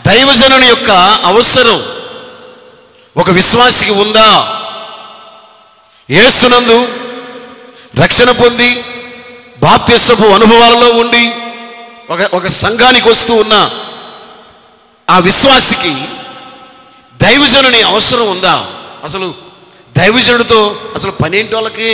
దైవజనుని యొక్క అవసరం ఒక విశ్వాసికి ఉందా యేసునందు రక్షణ పొంది బాప్తిస్వపు అనుభవాలలో ఉండి ఒక ఒక సంఘానికి వస్తూ ఉన్న ఆ విశ్వాసికి దైవజనుని అవసరం ఉందా అసలు దైవజనుడితో అసలు పనేంటి వాళ్ళకి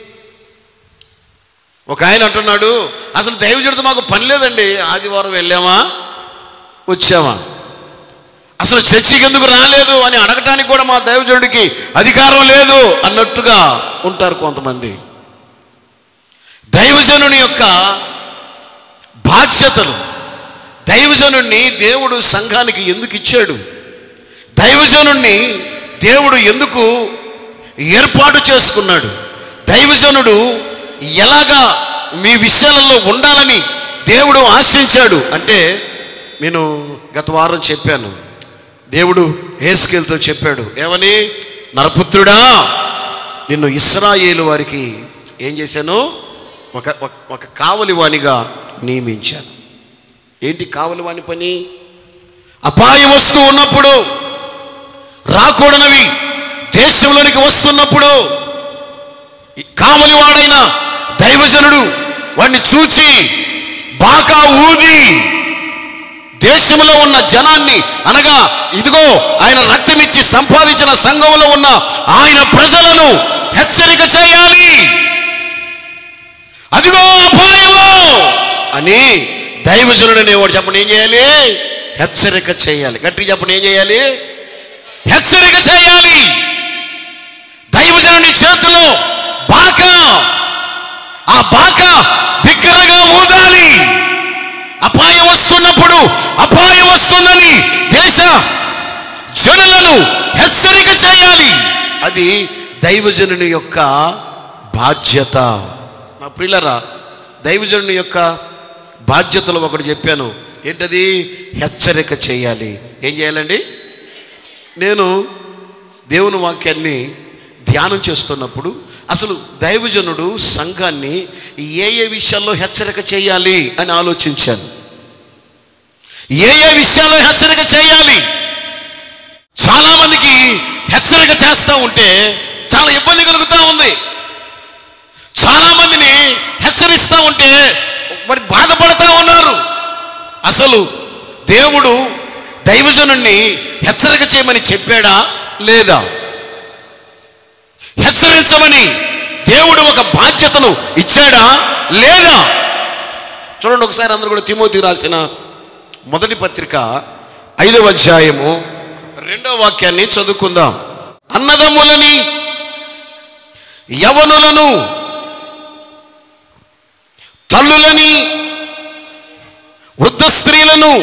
ఒక ఆయన అంటున్నాడు అసలు దైవజనుడితో మాకు పని లేదండి ఆదివారం వెళ్ళామా వచ్చామా అసలు చర్చికి ఎందుకు రాలేదు అని అడగటానికి కూడా మా దైవజనుడికి అధికారం లేదు అన్నట్టుగా ఉంటారు కొంతమంది దైవజనుని యొక్క బాధ్యతలు దైవజనుణ్ణి దేవుడు సంఘానికి ఎందుకు ఇచ్చాడు దైవజనుణ్ణి దేవుడు ఎందుకు ఏర్పాటు చేసుకున్నాడు దైవజనుడు ఎలాగా మీ విషయాలలో ఉండాలని దేవుడు ఆశించాడు అంటే నేను గత వారం చెప్పాను దేవుడు హేస్కేల్తో చెప్పాడు ఏమని నరపుత్రుడా నిన్ను ఇస్రాయేలు వారికి ఏం చేశాను ఒక ఒక- ఒక కావలి వానిగా నియమించాను ఏంటి కావలి వాని పని అపాయం వస్తూ ఉన్నప్పుడు రాకూడనవి దేశంలోనికి వస్తున్నప్పుడు ఈ కావలి వాడైన దైవజనుడు వాడిని చూచి బాకా ఊది దేశంలో ఉన్న జనాన్ని అనగా ఇదిగో ఆయన రక్తమిచ్చి సంపాదించిన సంఘంలో ఉన్న ఆయన ప్రజలను హెచ్చరిక చేయాలి అదిగో అపాయము అని దైవజనుడు అనేవాడు చెప్పండి ఏం చేయాలి హెచ్చరిక చేయాలి గట్టిగా చెప్పండి ఏం చేయాలి హెచ్చరిక చేయాలి దైవజనుని చేతిలో బాక ఆ బాక బిగ్గరగా ఊదాలి అపాయం వస్తున్నప్పుడు అపాయం వస్తుందని దేశ జనులను హెచ్చరిక చేయాలి అది దైవజనుని యొక్క బాధ్యత నా ప్రియులరా దైవజనుని యొక్క బాధ్యతలు ఒకటి చెప్పాను ఏంటది హెచ్చరిక చేయాలి ఏం చేయాలండి నేను దేవుని వాక్యాన్ని ధ్యానం చేస్తున్నప్పుడు అసలు దైవజనుడు సంఘాన్ని ఏ ఏ విషయాల్లో హెచ్చరిక చేయాలి అని ఆలోచించాను ఏ ఏ విషయాల్లో హెచ్చరిక చేయాలి చాలా మందికి హెచ్చరిక చేస్తూ ఉంటే చాలా ఇబ్బంది కలుగుతూ ఉంది చాలా మందిని హెచ్చరిస్తూ ఉంటే మరి బాధపడతా ఉన్నారు అసలు దేవుడు దైవజనుణ్ణి హెచ్చరిక చేయమని చెప్పాడా లేదా హెచ్చరించమని దేవుడు ఒక బాధ్యతను ఇచ్చాడా లేదా చూడండి ఒకసారి అందరూ కూడా తిమోతి రాసిన మొదటి పత్రిక ఐదవ అధ్యాయము రెండవ వాక్యాన్ని చదువుకుందాం అన్నదమ్ములని యవనులను తల్లులని వృద్ధ స్త్రీలను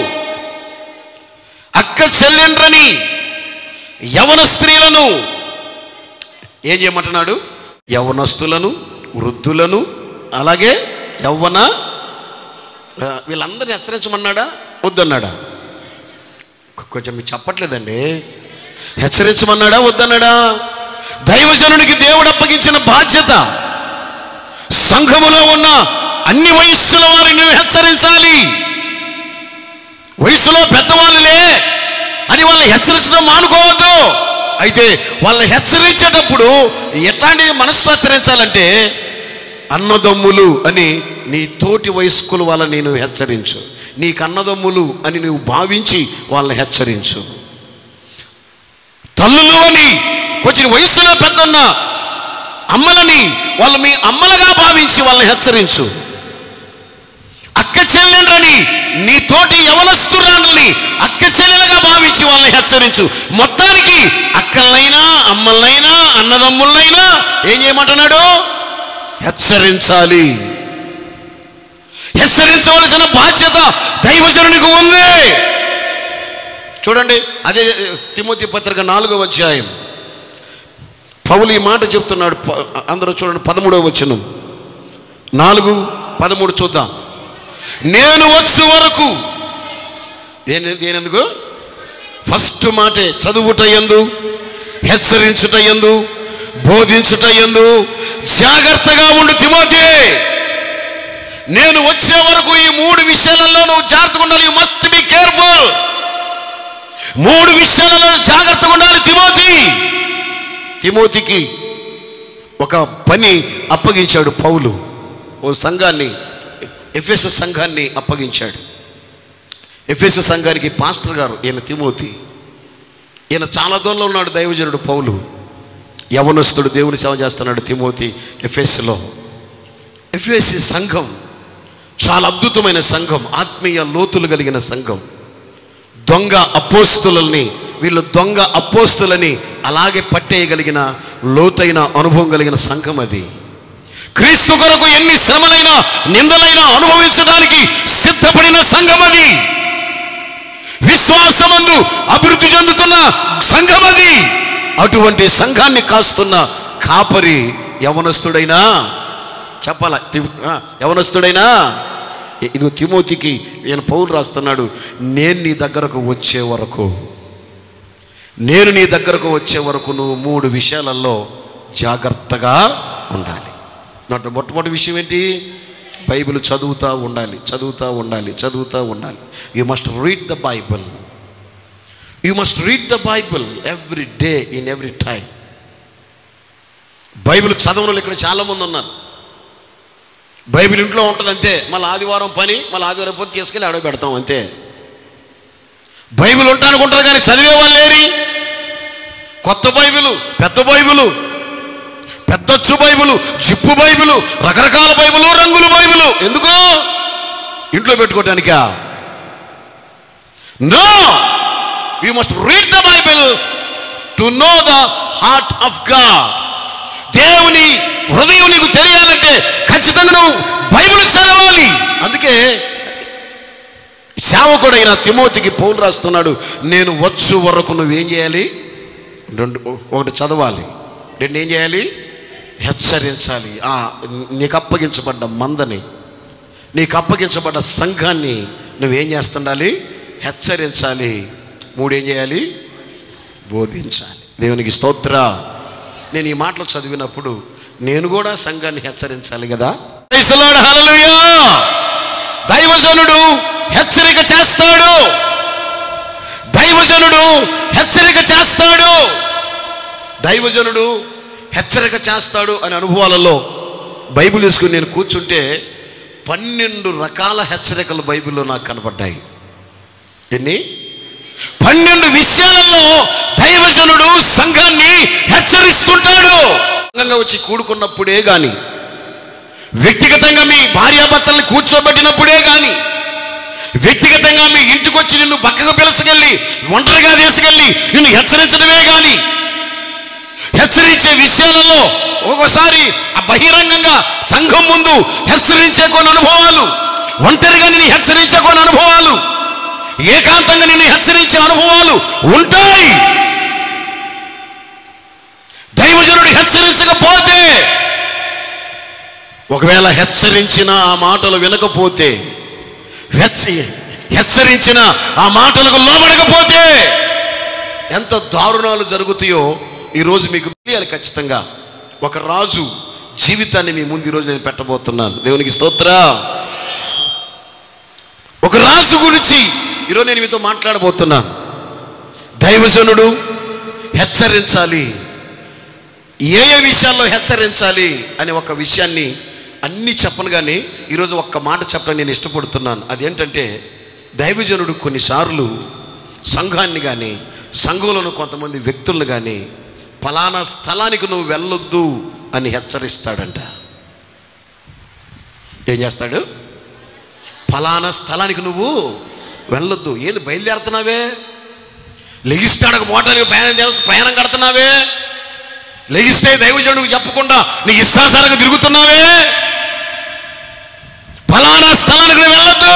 అక్క చెల్లెండ్రని యవన స్త్రీలను ఏం చేయమంటున్నాడు యవనస్తులను వృద్ధులను అలాగే యవ్వన ఆ, వీళ్ళందరినీ హెచ్చరించమన్నాడా వద్దన్నాడా కొ- కొంచెం మీరు చెప్పట్లేదండి హెచ్చరించమన్నాడా వద్దన్నాడా దైవజనునికి దేవుడు అప్పగించిన బాధ్యత సంఘములో ఉన్న అన్ని వయస్సుల వారిని హెచ్చరించాలి వయసులో పెద్దవాళ్ళులే అని వాళ్ళని హెచ్చరించడం మానుకోవద్దు అయితే వాళ్ళని హెచ్చరించేటప్పుడు ఎట్లాంటి మనసుతో హెచ్చరించాలంటే అన్నదమ్ములు అని నీ తోటి వయస్కులు వాళ్ళని నేను హెచ్చరించు నీకు అన్నదమ్ములు అని నువ్వు భావించి వాళ్ళని హెచ్చరించు తల్లులు అని కొంచెం వయసులో పెద్దన్న అమ్మలని వాళ్ళు మీ అమ్మలుగా భావించి వాళ్ళని హెచ్చరించు అక్క చెల్లెండ్రని నీ తోటి యవనస్తురాలని అక్క చెల్లెలుగా భావించి వాళ్ళని హెచ్చరించు మొత్తానికి అక్కలనైనా అమ్మలనైనా అన్నదమ్ములనైనా ఏం చేయమంటున్నాడు హెచ్చరించాలి హెచ్చరించవలసిన బాధ్యత దైవజనునికి ఉంది చూడండి అదే తిమోతి పత్రిక నాలుగవ అధ్యాయం పౌలు ఈ మాట చెప్తున్నాడు ప- అందరూ చూడండి పదమూడవ వచనం నాలుగు పదమూడు చూద్దాం నేను వచ్చు వరకు దేని దేనెందుకు ఫస్ట్ మాటే చదువుట ఎందు హెచ్చరించుట ఎందు బోధించుట ఎందు జాగ్రత్తగా ఉండు తిమోతి నేను వచ్చే వరకు ఈ మూడు విషయాలలో నువ్వు జాగ్రత్తగా ఉండాలి యు మస్ట్ బి కేర్ఫుల్ మూడు విషయాలలో జాగ్రత్తగా ఉండాలి తిమోతి తిమోతికి ఒక పని అప్పగించాడు పౌలు ఓ సంఘాన్ని ఎఫ్ఎస్ సంఘాన్ని అప్పగించాడు ఎఫ్ఎస్ సంఘానికి పాస్టర్ గారు ఈయన తిమోతి ఈయన చాలా దూరంలో ఉన్నాడు దైవజనుడు పౌలు యవనస్తుడు దేవుని సేవ చేస్తున్నాడు తిమోతి ఎఫ్ఎస్లో ఎఫ్ఎస్ సంఘం చాలా అద్భుతమైన సంఘం ఆత్మీయ లోతులు కలిగిన సంఘం దొంగ అపోస్తులని వీళ్ళు దొంగ అపోస్తులని అలాగే పట్టేయగలిగిన లోతైన అనుభవం కలిగిన సంఘం అది క్రీస్తు కొరకు ఎన్ని శ్రమలైనా నిందలైనా అనుభవించడానికి సిద్ధపడిన సంఘం అది విశ్వాసమందు అభివృద్ధి చెందుతున్న సంఘం అది అటువంటి సంఘాన్ని కాస్తున్న కాపరి యవనస్తుడైనా చెప్పాలా తి- ఆ, యవనస్తుడైనా ఇ- ఇదిగో తిమోతికి ఈయన పౌలు రాస్తున్నాడు నేను నీ దగ్గరకు వచ్చే వరకు నేను నీ దగ్గరకు వచ్చే వరకు నువ్వు మూడు విషయాలలో జాగ్రత్తగా ఉండాలి నాటి మొట్టమొదటి విషయం ఏంటి బైబిల్ చదువుతూ ఉండాలి చదువుతూ ఉండాలి చదువుతూ ఉండాలి you must read the Bible you must read the Bible every day in every time Bible చదవనులు ఇక్కడ చాలామంది ఉన్నారు బైబిల్ ఇంట్లో ఉంటుంది అంతే మళ్ళీ ఆదివారం పని మళ్ళీ ఆదివారం పోతే తీసుకెళ్ళి ఆడ పెడతాం అంతే బైబిల్ ఉంటానికి ఉంటుంది కానీ చదివే వాళ్ళు లేరి కొత్త బైబిలు పెద్ద బైబిలు పెద్దచ్చు బైబిలు జిప్పు బైబిలు రకరకాల బైబిలు రంగుల బైబిలు ఎందుకు ఇంట్లో పెట్టుకోవటానికా no you must read the Bible to know the heart of God దేవుని హృదయం నీకు తెలియాలంటే ఖచ్చితంగా నువ్వు బైబిల్ చదవాలి అందుకే సేవకుడైన తిమోతికి పౌలు రాస్తున్నాడు నేను వచ్చు వరకు నువ్వేం చేయాలి రెండు ఒకటి చదవాలి రెండు ఏం చేయాలి హెచ్చరించాలి ఆ, నీకు అప్పగించబడ్డ మందని నీకు అప్పగించబడ్డ సంఘాన్ని నువ్వేం చేస్తుండాలి హెచ్చరించాలి మూడేం చేయాలి బోధించాలి దేవునికి స్తోత్ర నేను ఈ మాటలు చదివినప్పుడు నేను కూడా సంఘాన్ని హెచ్చరించాలి కదా Praise the Lord, hallelujah. దైవజనుడు హెచ్చరిక చేస్తాడు దైవజనుడు హెచ్చరిక చేస్తాడు దైవజనుడు హెచ్చరిక చేస్తాడు అనే అనుభవాలలో బైబిల్ తీసుకుని నేను కూర్చుంటే పన్నెండు రకాల హెచ్చరికలు బైబిల్లో నాకు కనపడ్డాయి ఎన్ని పన్నెండు విషయాలలో దైవజనుడు సంఘాన్ని హెచ్చరిస్తుంటాడు సంఘంగా వచ్చి కూడుకున్నప్పుడే గాని వ్యక్తిగతంగా మీ భార్యాభర్తల్ని కూర్చోబెట్టినప్పుడే గాని వ్యక్తిగతంగా మీ ఇంటికి వచ్చి నిన్ను పక్కకు పిలసకెళ్ళి ఒంటరిగా తీసుకెళ్ళి నిన్ను హెచ్చరించడమే గాని హెచ్చరించే విషయాలలో ఒక్కోసారి ఆ బహిరంగంగా సంఘం ముందు హెచ్చరించే కొన్ని అనుభవాలు ఒంటరిగా నిన్ను హెచ్చరించే కొన్ని అనుభవాలు ఏకాంతంగా నిన్ను హెచ్చరించే అనుభవాలు ఉంటాయి దైవజనుడు హెచ్చరించకపోతే ఒకవేళ హెచ్చరించిన ఆ మాటలు వినకపోతే హెచ్చ- హెచ్చరించిన ఆ మాటలకు లోబడకపోతే ఎంత దారుణాలు జరుగుతాయో ఈరోజు మీకు తెలియాలి ఖచ్చితంగా ఒక రాజు జీవితాన్ని మీ ముందు ఈరోజు నేను పెట్టబోతున్నాను దేవునికి స్తోత్ర ఒక రాజు గురించి ఈరోజు నేను మీతో మాట్లాడబోతున్నాను దైవజనుడు హెచ్చరించాలి ఏ ఏ విషయాల్లో హెచ్చరించాలి అనే ఒక విషయాన్ని అన్ని చెప్పను కానీ ఈరోజు ఒక్క మాట చెప్పడం నేను ఇష్టపడుతున్నాను అదేంటంటే దైవజనుడు కొన్నిసార్లు సంఘాన్ని కానీ సంఘంలోని కొంతమంది వ్యక్తులను కానీ ఫలానా స్థలానికి నువ్వు వెళ్ళొద్దు అని హెచ్చరిస్తాడంట ఏం చేస్తాడు ఫలానా స్థలానికి నువ్వు వెళ్ళొద్దు ఏంది బయలుదేరుతున్నావే లెగిస్తాడకు మోటార్కి ప్రయాణం చేస్తూ ప్రయాణం కడుతున్నావే లెగిస్తే దైవజనుడికి చెప్పకుండా నీ ఇష్టాసారంగా తిరుగుతున్నావే ఫలానా స్థలానికి నువ్వు వెళ్ళొద్దు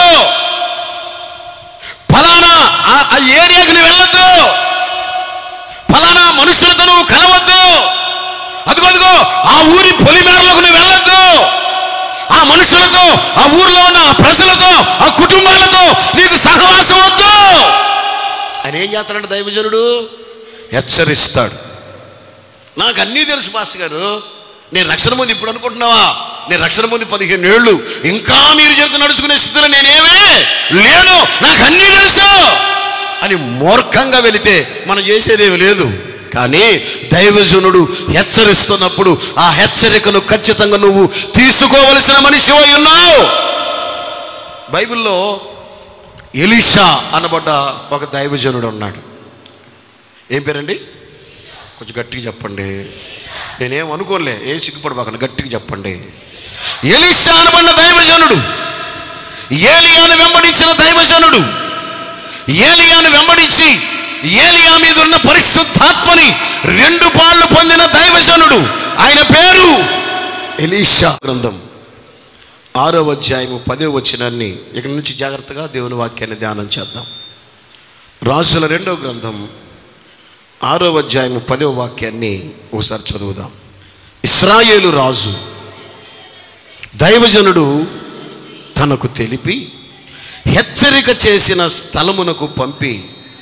ఫలానా ఆ- ఆ ఏరియాకి నువ్వు వెళ్ళొద్దు ఫలానా మనుషులతో నువ్వు కలవద్దు అదిగో అదిగో ఆ ఊరి పొలిమేరలకు నువ్వు వెళ్ళొద్దు ఆ మనుషులతో ఆ ఊర్లో ఉన్న ఆ ప్రజలతో ఆ కుటుంబాలతో నీకు సహవాసం వద్దు ఆయన ఏం చేస్తాడంటే దైవజనుడు హెచ్చరిస్తాడు నాకు అన్నీ తెలుసు మాస్టర్ గారు నేను రక్షణ ముందు ఇప్పుడు అనుకుంటున్నావా నేను రక్షణ ముందు పదిహేను ఏళ్ళు ఇంకా మీరు చెబుతూ నడుచుకునే స్థితిలో నేనేమే లేను నాకు అన్నీ తెలుసు అని మూర్ఖంగా వెళితే మనం చేసేదేమి లేదు కానీ దైవజనుడు హెచ్చరిస్తున్నప్పుడు ఆ హెచ్చరికను ఖచ్చితంగా నువ్వు తీసుకోవలసిన మనిషి ఉన్నావు బైబిల్లో ఎలీషా అనబడ్డ ఒక దైవజనుడు ఉన్నాడు ఏం పేరండి కొంచెం గట్టిగా చెప్పండి నేనేం అనుకోలే ఏ సిగ్గుపడబాకండి గట్టిగా చెప్పండి ఎలీషా అనబడిన దైవజనుడు ఏలియాను వెంబడించిన దైవజనుడు ఏలియాను వెంబడించి ఏలియా మీద ఉన్న పరిశుద్ధాత్మని రెండు పాళ్ళు పొందిన దైవజనుడు ఆయన పేరు ఎలీషా గ్రంథం ఆరో అధ్యాయము పదో వచ్చినాన్ని ఇక నుంచి జాగ్రత్తగా దేవుని వాక్యాన్ని ధ్యానం చేద్దాం రాజుల రెండో గ్రంథం ఆరో అధ్యాయము పదో వాక్యాన్ని ఒకసారి చదువుదాం ఇస్రాయేలు రాజు దైవజనుడు తనకు తెలిపి హెచ్చరిక చేసిన స్థలమునకు పంపి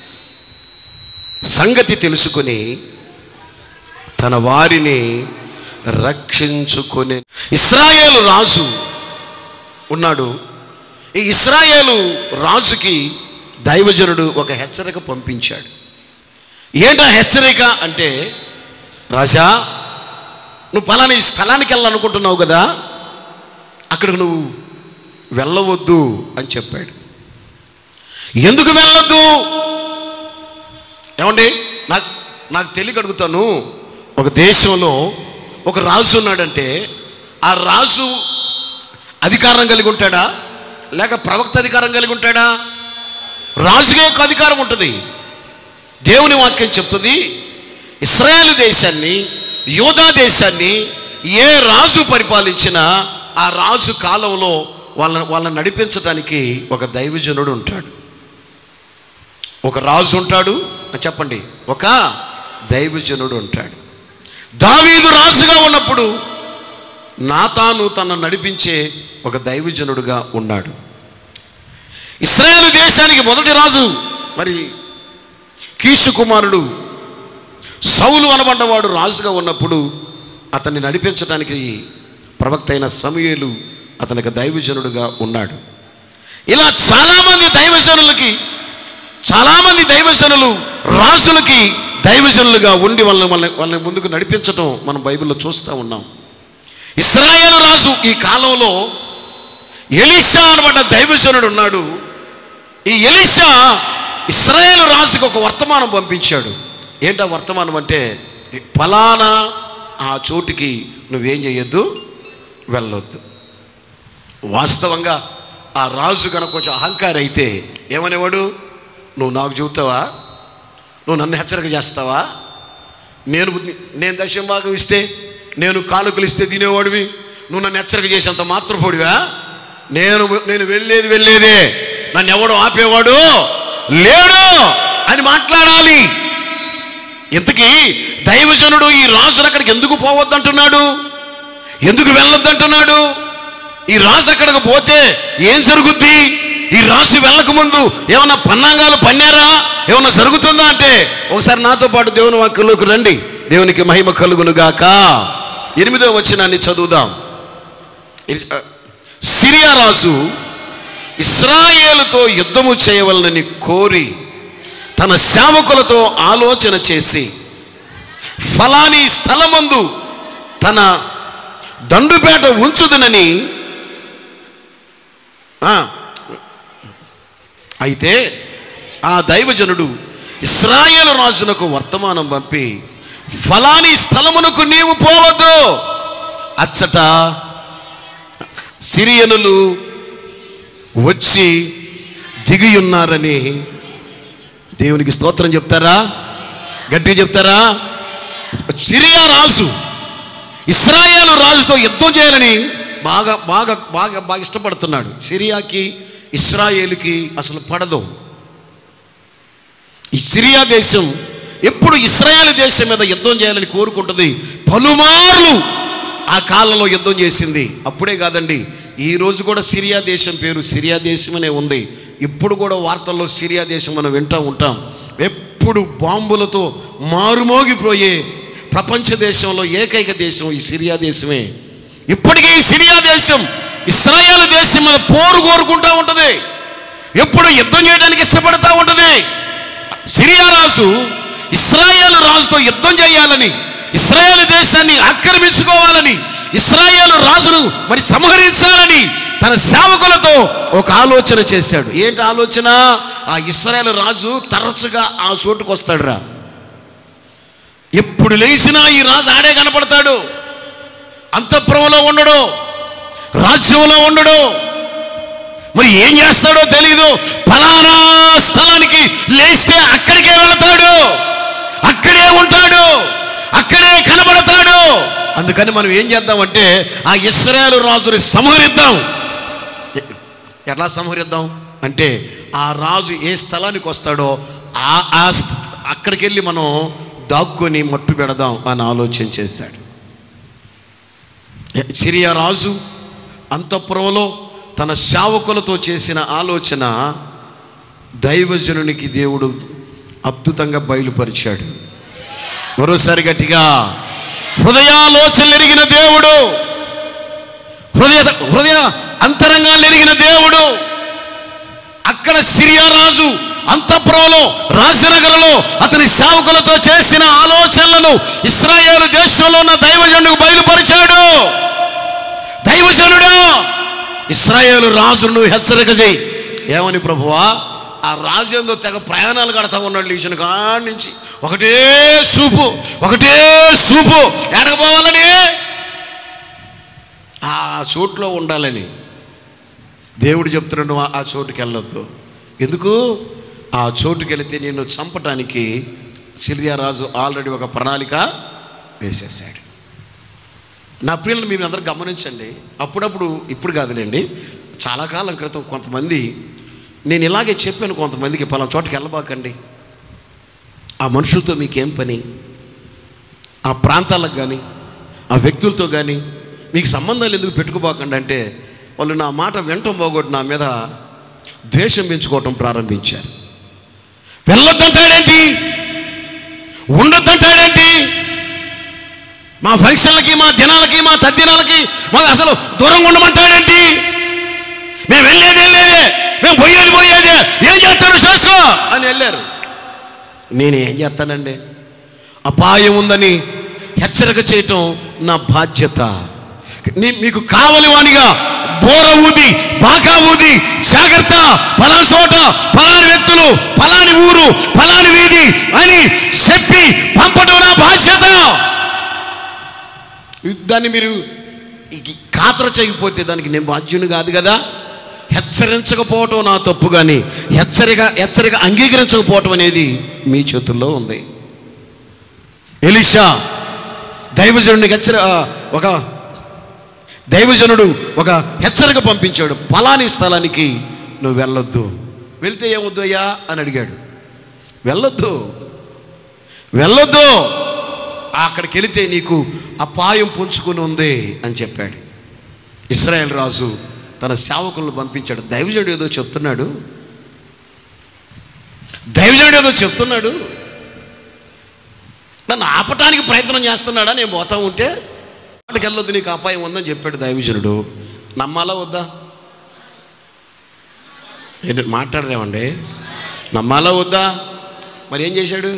సంగతి తెలుసుకుని తన వారిని రక్షించుకొని ఇస్రాయేలు రాజు ఉన్నాడు ఈ ఇస్రాయేలు రాజుకి దైవజనుడు ఒక హెచ్చరిక పంపించాడు ఏంటా హెచ్చరిక అంటే రాజా నువ్వు పలానా ఈ స్థలానికి వెళ్ళాలనుకుంటున్నావు కదా అక్కడికి నువ్వు వెళ్ళవద్దు అని చెప్పాడు ఎందుకు వెళ్ళొద్దు ఏమండి నాకు నాకు తెలియక అడుగుతాను ఒక దేశంలో ఒక రాజు ఉన్నాడంటే ఆ రాజు అధికారం కలిగి ఉంటాడా లేక ప్రవక్త అధికారం కలిగి ఉంటాడా రాజుకే యొక్క అధికారం ఉంటుంది దేవుని వాక్యం చెప్తుంది ఇస్రాయేల్ దేశాన్ని యోధా దేశాన్ని ఏ రాజు పరిపాలించినా ఆ రాజు కాలంలో వాళ్ళని వాళ్ళని నడిపించడానికి ఒక దైవజనుడు ఉంటాడు ఒక రాజు ఉంటాడు చెప్పండి ఒక దైవజనుడు ఉంటాడు దావీదు రాజుగా ఉన్నప్పుడు నాతాను తన నడిపించే ఒక దైవజనుడుగా ఉన్నాడు ఇస్రాయేల్ దేశానికి మొదటి రాజు మరి కీసు కుమారుడు సౌలు అనబడ్డవాడు రాజుగా ఉన్నప్పుడు అతన్ని నడిపించడానికి ప్రవక్త అయిన సమయలు అతనికి దైవజనుడుగా ఉన్నాడు ఇలా చాలామంది దైవజనులకి చాలామంది దైవజనులు రాజులకి దైవజనులుగా ఉండి వాళ్ళని వాళ్ళని వాళ్ళని ముందుకు నడిపించటం మనం బైబిల్లో చూస్తూ ఉన్నాం ఇస్రాయేల్ రాజు ఈ కాలంలో ఎలీషా అనబడ్డ దైవజనుడు ఉన్నాడు ఈ ఎలీషా ఇస్రాయేల్ రాజుకి ఒక వర్తమానం పంపించాడు ఏంటా వర్తమానం అంటే ఫలానా ఆ చోటుకి నువ్వేం చేయొద్దు వెళ్ళొద్దు వాస్తవంగా ఆ రాజు కనుక కొంచెం అహంకారి అయితే ఏమనేవాడు నువ్వు నాకు చెబుతావా నువ్వు నన్ను హెచ్చరిక చేస్తావా నేను నేను దశం భాగం ఇస్తే నేను కానుకలు ఇస్తే తినేవాడివి నువ్వు నన్ను హెచ్చరిక చేసేంత మాత్రపోడివా నేను నేను వెళ్ళేది వెళ్ళేదే నన్ను ఎవడు ఆపేవాడు లేడు అని మాట్లాడాలి ఇంతకీ దైవజనుడు ఈ రాజును అక్కడికి ఎందుకు పోవద్దంటున్నాడు ఎందుకు వెళ్ళొద్దంటున్నాడు ఈ రాజు అక్కడికి పోతే ఏం జరుగుద్ది ఈ రాజు వెళ్ళక ముందు ఏమన్నా పన్నాంగాలు పన్నారా ఏమన్నా జరుగుతుందా అంటే ఒకసారి నాతో పాటు దేవుని వాక్యంలోకి రండి దేవునికి మహిమ కలుగును గాక ఎనిమిదో వచనాన్ని చదువుదాం ఇది, ఆ, సిరియా రాజు ఇస్రాయేలుతో యుద్ధము చేయవలనని కోరి తన సేవకులతో ఆలోచన చేసి ఫలాని స్థలమందు తన దండుపేట ఉంచుదనని ఆ, అయితే ఆ దైవజనుడు ఇస్రాయేలు రాజునకు వర్తమానం పంపి ఫలాని స్థలమునకు నీవు పోవద్దు అచ్చట సిరియనులు వచ్చి దిగియున్నారని దేవునికి స్తోత్రం చెప్తారా గట్టిగా చెప్తారా సిరియా రాజు ఇస్రాయేలు రాజుతో యుద్ధం చేయాలని బాగా బాగా బాగా బాగా ఇష్టపడుతున్నాడు సిరియాకి ఇస్రాయేలుకి అసలు పడదు ఈ సిరియా దేశం ఎప్పుడు ఇస్రాయేల్ దేశం మీద యుద్ధం చేయాలని కోరుకుంటుంది పలుమార్లు ఆ కాలంలో యుద్ధం చేసింది అప్పుడే కాదండి ఈ రోజు కూడా సిరియా దేశం పేరు సిరియా దేశం అనే ఉంది ఇప్పుడు కూడా వార్తల్లో సిరియా దేశం మనం వింటూ ఉంటాం ఎప్పుడు బాంబులతో మారుమోగిపోయే ప్రపంచ దేశంలో ఏకైక దేశం ఈ సిరియా దేశమే ఇప్పటికీ ఈ సిరియా దేశం ఇస్రాయేల్ దేశం మీద పోరు కోరుకుంటా ఉంటుంది ఎప్పుడు యుద్ధం చేయడానికి ఇష్టపడతా ఉంటుంది సిరియా రాజు ఇస్రాయేల్ రాజుతో యుద్ధం చేయాలని ఇస్రాయేల్ దేశాన్ని ఆక్రమించుకోవాలని ఇస్రాయేల్ రాజును మరి సంహరించాలని తన సేవకులతో ఒక ఆలోచన చేశాడు ఏంటి ఆలోచన ఆ ఇస్రాయేల్ రాజు తరచుగా ఆ చోటుకు వస్తాడు రా ఎప్పుడు లేచినా ఈ రాజు ఆడే కనపడతాడు అంతఃపురంలో ఉండడు రాజ్యంలో ఉండడు మరి ఏం చేస్తాడో తెలీదు ఫలానా స్థలానికి లేస్తే అక్కడికే వెళతాడు అక్కడే ఉంటాడు అక్కడే కనబడతాడు అందుకని మనం ఏం చేద్దామంటే ఆ ఇస్రాయేల్ రాజుని సంహరిద్దాం ఎ- ఎట్లా సంహరిద్దాం అంటే ఆ రాజు ఏ స్థలానికి వస్తాడో ఆ ఆ స్థ- అక్కడికి వెళ్ళి మనం దాక్కుని మట్టు పెడదాం అని ఆలోచన చేశాడు సిరియా రాజు అంతఃపురంలో తన సేవకులతో చేసిన ఆలోచన దైవజనునికి దేవుడు అద్భుతంగా బయలుపరిచాడు మరోసారి గట్టిగా హృదయాలోచనలు ఎరిగిన దేవుడు హృదయ హృదయ అంతరంగాలు ఎరిగిన దేవుడు అక్కడ సిరియా రాజు అంతఃపురంలో రాజనగరంలో అతని సేవకులతో చేసిన ఆలోచనలను ఇస్రాయేలు దేశంలో ఉన్న దైవజనుడికి బయలుపరిచాడు దైవజనుడు ఇస్రాయేలు రాజును హెచ్చరిక చేయి ఏమని ప్రభువా ఆ రాజు ఏందో తెగ ప్రయాణాలు కడతా ఉన్నాడు లీచిన కాడి నుంచి ఒకటే సూపు ఒకటే సూపు ఎడకపోవాలని ఆ చోట్లో ఉండాలని దేవుడు చెప్తున్నాడు "నువ్వు ఆ చోటుకి వెళ్ళొద్దు ఎందుకు ఆ చోటుకి వెళితే నిన్ను చంపటానికి సిరియా రాజు ఆల్రెడీ ఒక ప్రణాళిక వేసేసాడు నా ప్రియులను మీరు అందరూ గమనించండి అప్పుడప్పుడు ఇప్పుడు కాదులేండి చాలా కాలం క్రితం కొంతమంది నేను ఇలాగే చెప్పాను కొంతమందికి పలానా చోటకి వెళ్ళబాకండి ఆ మనుషులతో మీకేం పని ఆ ప్రాంతాలకు కానీ ఆ వ్యక్తులతో కానీ మీకు సంబంధాలు ఎందుకు పెట్టుకోబాకండి అంటే వాళ్ళు నా మాట వెంటం పోగొట్టి నా మీద ద్వేషం పెంచుకోవటం ప్రారంభించారు వెళ్ళొద్దంటాడేంటి ఉండొద్దంటాడేంటి మా ఫంక్షన్లకి మా దినాలకి మా తద్దినాలకి మాకు అసలు దూరంగా ఉండమంటాడేంటి మేము వెళ్ళేది వెళ్ళేదే మేము పోయేది పోయేదే ఏం చేస్తాడు చేసుకో అని వెళ్ళారు నేను ఏం చేస్తానండి అపాయం ఉందని హెచ్చరిక చేయటం నా బాధ్యత నీ- మీకు కావలి వానిగా బోర ఊది బాగా ఊది జాగ్రత్త పలానా చోట పలాని వ్యక్తులు పలాని ఊరు పలాని వీధి అని చెప్పి పంపడం నా బాధ్యత దాన్ని మీరు ఈ ఖాతర చేయకపోతే దానికి నేను బాధ్యుని కాదు కదా హెచ్చరించకపోవటం నా తప్పు కానీ హెచ్చరిక హెచ్చరిక అంగీకరించకపోవటం అనేది మీ చేతుల్లో ఉంది ఎలిషా దైవజనుడికి హెచ్చర ఆ, ఒక దైవజనుడు ఒక హెచ్చరిక పంపించాడు ఫలాని స్థలానికి నువ్వు వెళ్ళొద్దు వెళ్తే ఏమొద్దు అయ్యా అని అడిగాడు వెళ్ళొద్దు వెళ్ళొద్దు అక్కడికి వెళితే నీకు అపాయం పుంజుకుని ఉంది అని చెప్పాడు ఇస్రాయేల్ రాజు తన సేవకులను పంపించాడు దైవజనుడు ఏదో చెప్తున్నాడు దైవజనుడు ఏదో చెప్తున్నాడు నన్ను ఆపటానికి ప్రయత్నం చేస్తున్నాడా నేను పోతా ఉంటే అక్కడికి వెళ్ళొద్దు నీకు అపాయం ఉందని చెప్పాడు దైవజనుడు నమ్మాలా వద్దా ఏంటి మాట్లాడరేమండి నమ్మాలా వద్దా మరి ఏం చేశాడు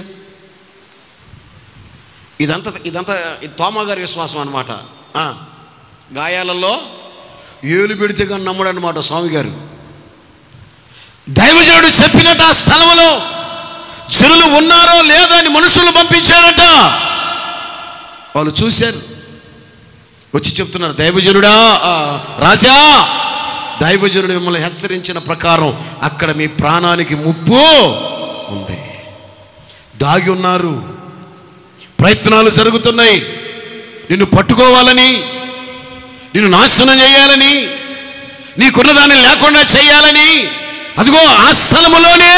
ఇదంతా ఇదంతా ఇది తోమా గారి విశ్వాసం అనమాట గాయాలలో ఏలు పెడితే కానీ నమ్మడు అనమాట స్వామి గారు దైవజనుడు చెప్పినట్టు ఆ స్థలంలో జనులు ఉన్నారో లేదో అని మనుషులను పంపించాడట వాళ్ళు చూశారు వచ్చి చెప్తున్నారు దైవజనుడా ఆ, రాజా దైవజనుడు మిమ్మల్ని హెచ్చరించిన ప్రకారం అక్కడ మీ ప్రాణానికి ముప్పు ఉంది దాగి ఉన్నారు ప్రయత్నాలు జరుగుతున్నాయి నిన్ను పట్టుకోవాలని నిన్ను నాశనం చేయాలని నీకున్న దాన్ని లేకుండా చేయాలని అదిగో ఆ స్థలములోనే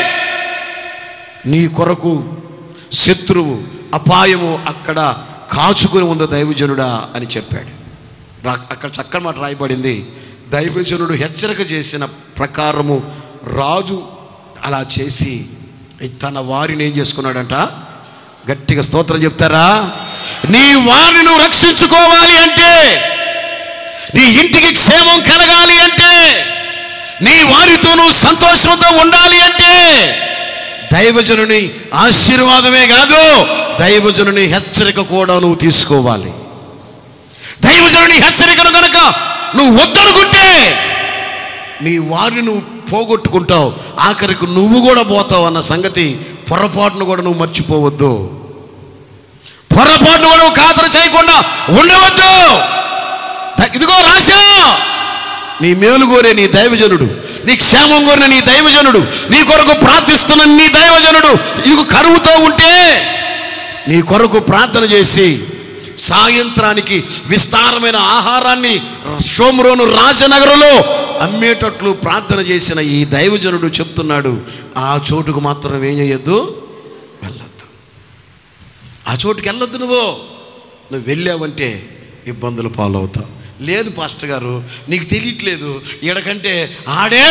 నీ కొరకు శత్రువు అపాయము అక్కడ కాచుకుని ఉంది దైవజనుడా అని చెప్పాడు రా అక్కడ చక్కని మాట రాయబడింది దైవజనుడు హెచ్చరిక చేసిన ప్రకారము రాజు అలా చేసి తన వారిని ఏం చేసుకున్నాడంట గట్టిగా స్తోత్రం చెప్తారా నీ వారిని నువ్వు రక్షించుకోవాలి అంటే నీ ఇంటికి క్షేమం కలగాలి అంటే నీ వారితో నువ్వు సంతోషంతో ఉండాలి అంటే దైవజనుని ఆశీర్వాదమే కాదు దైవజనుని హెచ్చరిక కూడా నువ్వు తీసుకోవాలి దైవజనుని హెచ్చరికను కనుక నువ్వు వద్దనుకుంటే నీ వారిని నువ్వు పోగొట్టుకుంటావు ఆఖరికి నువ్వు కూడా పోతావు అన్న సంగతి పొరపాటును కూడా నువ్వు మర్చిపోవద్దు పొరపాటును కూడా నువ్వు ఖాతరు చేయకుండా ఉండవద్దు ద- ఇదిగో రాశా నీ మేలు కోరే నీ దైవజనుడు నీ క్షేమం కోరిన నీ దైవజనుడు నీ కొరకు ప్రార్థిస్తున్న నీ దైవజనుడు ఇదిగో కరువుతో ఉంటే నీ కొరకు ప్రార్థన చేసి సాయంత్రానికి విస్తారమైన ఆహారాన్ని షోమ్రోను రాజనగరంలో అమ్మేటట్లు ప్రార్థన చేసిన ఈ దైవజనుడు చెప్తున్నాడు ఆ చోటుకు మాత్రం ఏం చేయొద్దు వెళ్ళొద్దు ఆ చోటుకి వెళ్ళొద్దు నువ్వు నువ్వు వెళ్ళావంటే ఇబ్బందులు పాలవుతావు లేదు పాస్టర్ గారు నీకు తెలియట్లేదు ఈడకంటే ఆడే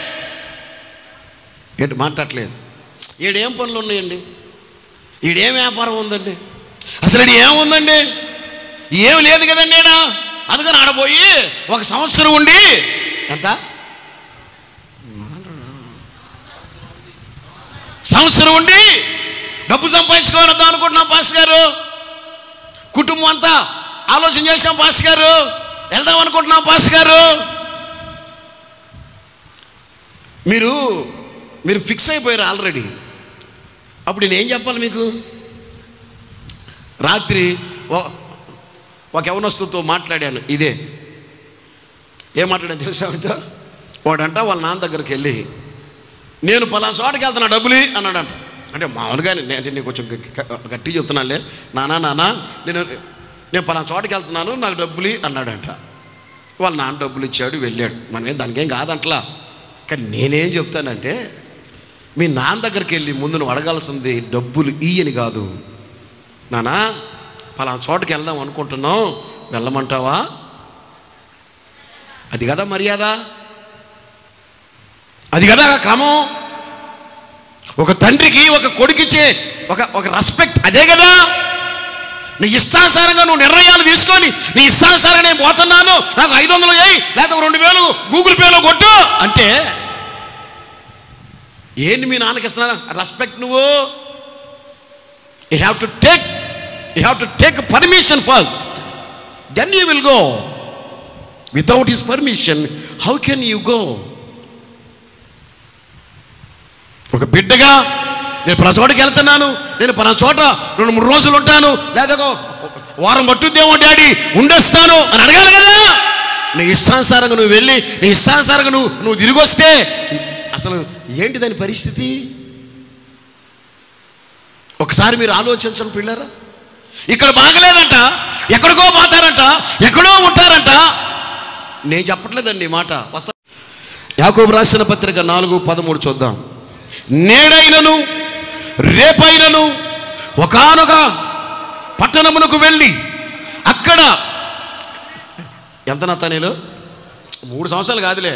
ఏంటి మాట్లాడలేదు ఈడేం పనులు ఉన్నాయండి ఈడేం వ్యాపారం ఉందండి అసలు ఈడ ఏముందండి ఏం లేదు కదండి ఈడ అందుకని ఆడపోయి ఒక సంవత్సరం ఉండి ఎంత సంవత్సరం ఉండి డబ్బు సంపాదించుకోవాలద్దాం అనుకుంటున్నాం పాస్ గారు కుటుంబం అంతా ఆలోచన చేశాం పాస్ గారు వెళ్దాం అనుకుంటున్నాం పాస్ గారు మీరు మీరు ఫిక్స్ అయిపోయారు ఆల్రెడీ అప్పుడు నేను ఏం చెప్పాలి మీకు రాత్రి ఓ- ఒక యవనస్తుతో మాట్లాడాను ఇదే ఏం మాట్లాడాను తెలుసామంట వాడంట వాళ్ళ నాన్న దగ్గరికి వెళ్ళి నేను పలానా చోటకి వెళ్తున్నా డబ్బులు ఇయ్యి" అన్నాడంట అంటే మామూలుగా నేను అంటే నేను కొంచెం గ- గ- గట్టి చెప్తున్నానులే నానా నానా నేను నేను పలానా చోటకి వెళ్తున్నాను నాకు డబ్బులు ఇయ్యి" అన్నాడంట వాళ్ళ నాన్న డబ్బులు ఇచ్చాడు వెళ్ళాడు మనమేం దానికేం కాదంట్లా కానీ నేనేం చెప్తానంటే మీ నాన్న దగ్గరికి వెళ్ళి ముందు నువ్వు అడగాల్సింది డబ్బులు ఇయ్యని కాదు నానా పలానా చోటకి వెళ్దాం అనుకుంటున్నాం వెళ్ళమంటావా అది కదా మర్యాద అది కదా క్రమం ఒక తండ్రికి ఒక కొడుకిచ్చే ఒక ఒక రెస్పెక్ట్ అదే కదా నీ ఇష్టానుసారంగా నువ్వు నిర్ణయాలు తీసుకొని నీ ఇష్టానుసారంగా నేను పోతున్నాను నాకు ఐదు వందలు చేయి లేకపోతే ఒక రెండు వేలు గూగుల్ పేలో కొట్టు అంటే ఏంటి మీ నాన్నకి ఇస్తున్నా రెస్పెక్ట్ నువ్వు you have to take you have to take permission first then you will go without his permission how can you go ఒక బిడ్డగా నేను పలా చోటకి వెళ్తున్నాను నేను పలా చోట రెండు మూడు రోజులు ఉంటాను లేదా ఒక వారం పట్టుద్దేమో డాడీ ఉండొస్తాను అని అడగాలి కదా నీ ఇష్టానుసారంగా నువ్వు వెళ్ళి నీ ఇష్టానుసారంగా నువ్వు నువ్వు తిరిగి వస్తే అసలు ఏంటి దాని పరిస్థితి ఒకసారి మీరు ఆలోచించండి పిల్లరా ఇక్కడ బాగలేదంట ఎక్కడికో పోతారంట ఎక్కడో ఉంటారంట నేను చెప్పట్లేదండి ఈ మాట వస్తా యాకోబు రాసిన పత్రిక నాలుగు పదమూడు చూద్దాం నేడైనను రేపైనను ఒకానొక పట్టణమునకు వెళ్ళి అక్కడ ఎంత నత్తనీలు మూడు సంవత్సరాలు కాదులే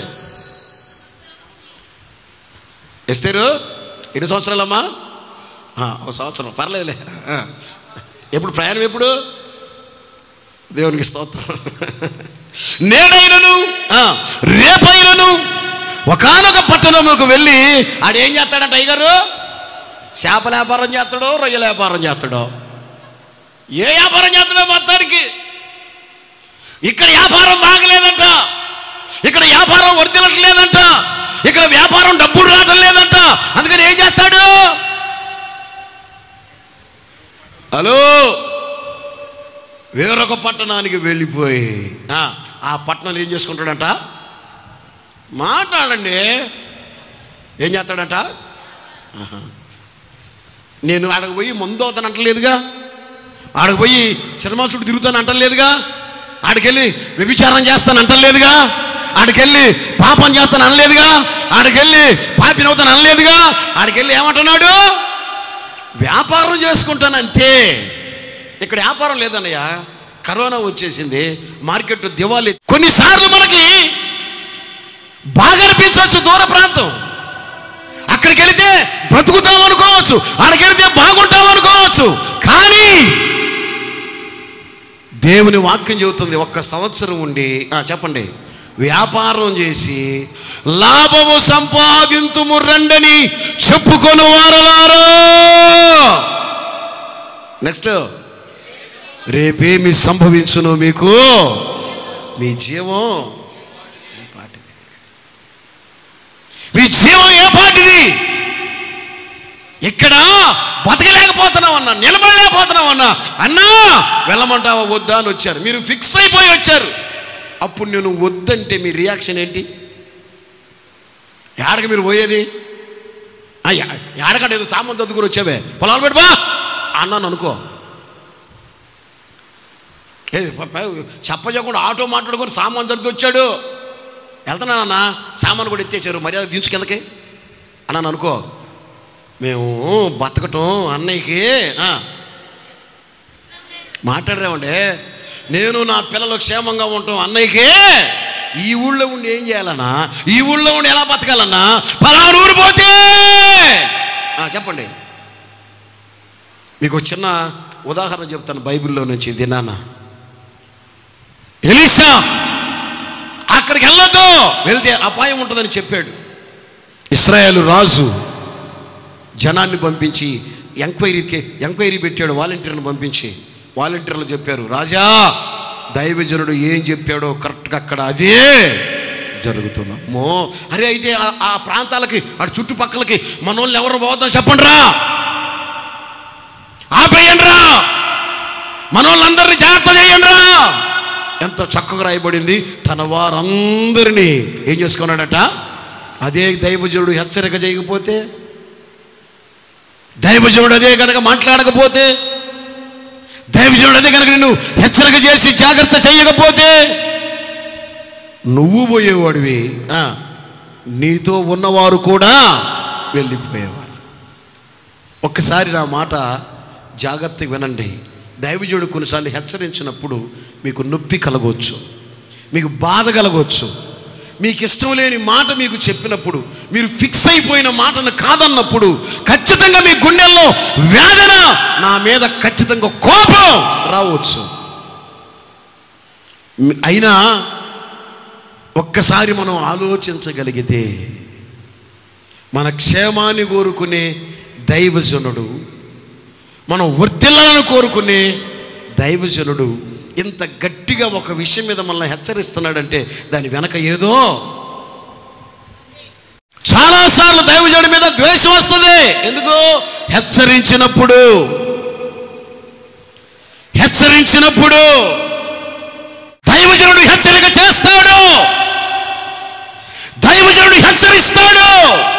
ఎస్తేరు ఎన్ని సంవత్సరాలమ్మా ఆ, ఒక సంవత్సరం పర్లేదులే ఆ. ఎప్పుడు ప్రయాణం ఎప్పుడు దేవునికి స్తోత్రం నేడైనను ఆ, రేపైనను ఒకానొక పట్టణములకు వెళ్ళి ఆడేం చేస్తాడంట అయ్యగారు చేపల వ్యాపారం చేస్తాడో రొయ్యల వ్యాపారం చేస్తాడో ఏ వ్యాపారం చేస్తాడో మొత్తానికి ఇక్కడ వ్యాపారం బాగలేదంట ఇక్కడ వ్యాపారం వర్తిలట్లేదంట ఇక్కడ వ్యాపారం డబ్బులు రావటం లేదంట అందుకని ఏం చేస్తాడు హలో వేరొక పట్టణానికి వెళ్ళిపోయి ఆ, ఆ పట్టణంలో ఏం చేసుకుంటాడంట మాట్లాడండి ఏం చేస్తాడంట ఆహా. నేను ఆడకు పోయి మందు అవుతాను అంటలేదుగా ఆడకు పోయి సినిమా చుట్టూ తిరుగుతాను అంటలేదుగా ఆడికెళ్ళి వ్యభిచారం చేస్తాను అంటలేదుగా ఆడికెళ్ళి పాపం చేస్తాను అనలేదుగా ఆడికెళ్ళి పాపిని అవుతాను అనలేదుగా ఆడికెళ్ళి ఏమంటున్నాడు వ్యాపారం చేసుకుంటాను అంతే ఇక్కడ వ్యాపారం లేదన్నయ్య కరోనా వచ్చేసింది మార్కెట్ దివాలి కొన్నిసార్లు మనకి బాగా అనిపించవచ్చు దూర ప్రాంతం అక్కడికి వెళితే బ్రతుకుతాం అనుకోవచ్చు అక్కడికి వెళితే బాగుంటాం అనుకోవచ్చు కానీ దేవుని వాక్యం చెబుతుంది ఒక్క సంవత్సరం ఉండి ఆ, చెప్పండి వ్యాపారం చేసి లాభము సంపాదింతుము రండని చెప్పుకొని వారలారో నెక్స్ట్ రేపేమి సంభవించును మీకు మీ జీవం ఏ పాటిది మీ జీవం ఏ పాటిది ఇక్కడ బతకలేకపోతున్నావు అన్నా నిలబడలేకపోతున్నావు అన్నా అన్నా వెళ్ళమంటావా వద్దా అని వచ్చారు మీరు ఫిక్స్ అయిపోయి వచ్చారు అప్పుడు నేను వద్దంటే మీ రియాక్షన్ ఏంటి ఏడకి మీరు పోయేది ఆ, యా- ఏడకంటే ఏదో సామాన్ చదువుకుని వచ్చావే పొలాలు పెట్టుబా అన్నాను అనుకో ఏ ప- ప- చెప్పజకుండా ఆటో మాట్లాడుకొని సామాన్ చదువుతూ వచ్చాడు వెళ్తున్నానన్నా సామాన్ కూడా ఎత్తేసారు మర్యాద దించు కిందకి అన్నాను అనుకో మేము బతకటం అన్నయ్యకి ఆ, మాట్లాడరేమండి నేను నా పిల్లలు క్షేమంగా ఉంటాం అన్నయ్యకి ఈ ఊళ్ళో ఉండి ఏం చేయాలన్నా ఈ ఊళ్ళో ఉండి ఎలా బతకాలన్నా పలానా ఊరు పోతే ఆ, చెప్పండి మీకు ఒక చిన్న ఉదాహరణ చెప్తాను బైబిల్లో నుంచి దినాన ఎలీసా అక్కడికి వెళ్ళొద్దు వెళ్తే అపాయం ఉంటుందని చెప్పాడు ఇస్రాయేల్ రాజు జనాన్ని పంపించి ఎంక్వైరీకి ఎంక్వైరీ పెట్టాడు వాలంటీర్ని పంపించి వాలంటీర్లు చెప్పారు రాజా దైవజనుడు ఏం చెప్పాడో కరెక్ట్గా అక్కడ అదే జరుగుతున్నామో అరే అయితే ఆ- ఆ ప్రాంతాలకి అటు చుట్టుపక్కలకి మన వాళ్ళు ఎవరు పోవద్దాం చెప్పండి రా ఆపేయండి రా మన వాళ్ళందరినీ జాగ్రత్త చేయండి రా ఎంత చక్కగా రాయబడింది తన వారందరినీ ఏం చేసుకున్నాడట అదే దైవజనుడు హెచ్చరిక చేయకపోతే దైవజనుడు అదే కనుక మాట్లాడకపోతే దైవజనుడు అదే కనుక నిన్ను హెచ్చరిక చేసి జాగ్రత్త చేయకపోతే నువ్వు పోయేవాడివి ఆ, నీతో ఉన్నవారు కూడా వెళ్ళిపోయేవారు ఒక్కసారి నా మాట జాగ్రత్తగా వినండి దైవజుడు కొన్నిసార్లు హెచ్చరించినప్పుడు మీకు నొప్పి కలగవచ్చు మీకు బాధ కలగవచ్చు మీకు ఇష్టం లేని మాట మీకు చెప్పినప్పుడు మీరు ఫిక్స్ అయిపోయిన మాటను కాదన్నప్పుడు ఖచ్చితంగా మీ గుండెల్లో వేదన నా మీద ఖచ్చితంగా కోపం రావచ్చు మి- అయినా ఒక్కసారి మనం ఆలోచించగలిగితే మన క్షేమాన్ని కోరుకునే దైవజనుడు మనం వర్ధిల్లాలను కోరుకునే దైవజనుడు ఇంత గట్టిగా ఒక విషయం మీద మనల్ని హెచ్చరిస్తున్నాడంటే దాని వెనక ఏదో చాలాసార్లు దైవజనుడి మీద ద్వేషం వస్తుంది ఎందుకు హెచ్చరించినప్పుడు హెచ్చరించినప్పుడు దైవజనుడు హెచ్చరిక చేస్తాడు దైవజనుడు హెచ్చరిస్తాడు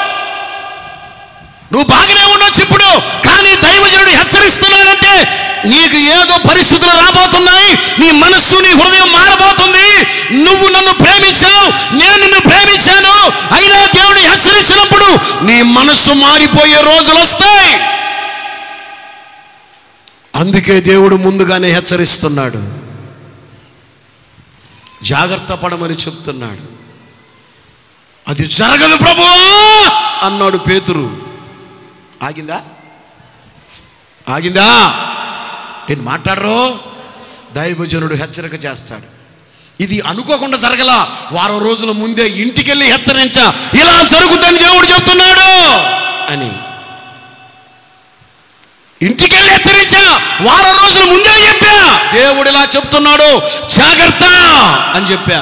నువ్వు బాగానే ఉండొచ్చు ఇప్పుడు కానీ దైవజనుడు హెచ్చరిస్తున్నాడంటే నీకు ఏదో పరిస్థితులు రాబోతున్నాయి నీ మనస్సు నీ హృదయం మారబోతుంది నువ్వు నన్ను ప్రేమించావు నేను నిన్ను ప్రేమించాను అయినా దేవుడు హెచ్చరించినప్పుడు నీ మనస్సు మారిపోయే రోజులు వస్తాయి అందుకే దేవుడు ముందుగానే హెచ్చరిస్తున్నాడు జాగ్రత్త పడమని చెప్తున్నాడు అది జరగదు ప్రభువా అన్నాడు పేతురు ఆగిందా ఆగిందా నేను మాట్లాడరు దైవజనుడు హెచ్చరిక చేస్తాడు ఇది అనుకోకుండా జరగల వారం రోజుల ముందే ఇంటికెళ్ళి హెచ్చరించా ఇలా జరుగుతుందని దేవుడు చెప్తున్నాడు అని ఇంటికెళ్ళి హెచ్చరించా వారం రోజుల ముందే చెప్పా దేవుడు ఇలా చెప్తున్నాడు జాగ్రత్త అని చెప్పా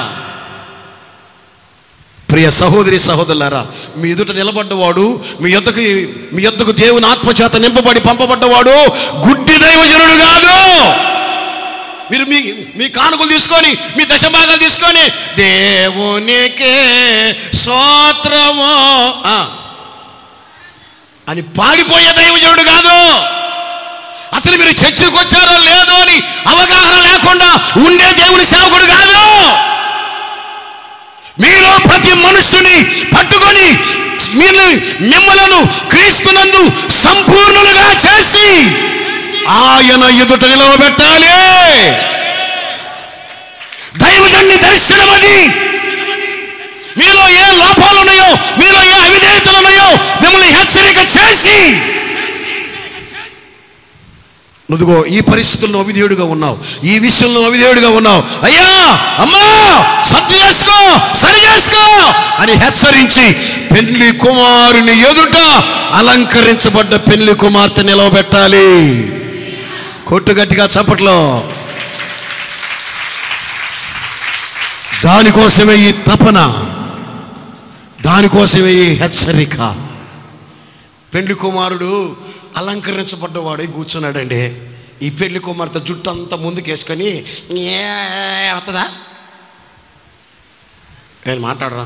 ప్రియ సహోదరి సహోదరులారా మీ ఎదుట నిలబడ్డవాడు మీ యొద్దకు మీ యొద్దకు దేవుని ఆత్మచేత నింపబడి పంపబడ్డవాడు గుడ్డి దైవజనుడు కాదు మీరు మీ మీ కానుకలు తీసుకొని మీ దశభాగాలు తీసుకొని దేవునికే స్తోత్రము ఆ, అని పాడిపోయే దైవజనుడు కాదు అసలు మీరు చర్చికి వచ్చారో లేదో అని అవగాహన లేకుండా ఉండే దేవుని సేవకుడు కాదు మీలో ప్రతి మనుషుని పట్టుకొని మీరు మిమ్మలను క్రీస్తునందు సంపూర్ణులుగా చేసి ఆయన ఎదుట నిలవబెట్టాలి దైవజన్ని దర్శనం అది మీలో ఏ లోపాలు ఉన్నాయో మీలో ఏ అవిధేయతలు ఉన్నాయో మిమ్మల్ని హెచ్చరిక చేసి నువ్వుగో ఈ పరిస్థితుల్లో అవిధేయుడిగా ఉన్నావు ఈ విషయంలో అవిధేయుడిగా ఉన్నావు అయ్యా అమ్మా సర్ది చేసుకో సరి చేసుకో అని హెచ్చరించి పెళ్లి కుమారుని ఎదుట అలంకరించబడ్డ పెళ్లి కుమార్తె నిలవబెట్టాలి కొట్టు గట్టిగా చప్పట్లో దానికోసమే ఈ తపన దానికోసమే ఈ హెచ్చరిక పెళ్లి కుమారుడు అలంకరించబడ్డవాడు కూర్చున్నాడండి ఈ పెళ్లి కుమార్తె జుట్టు అంతా ముందుకేసుకొని వస్తుందా నేను మాట్లాడరా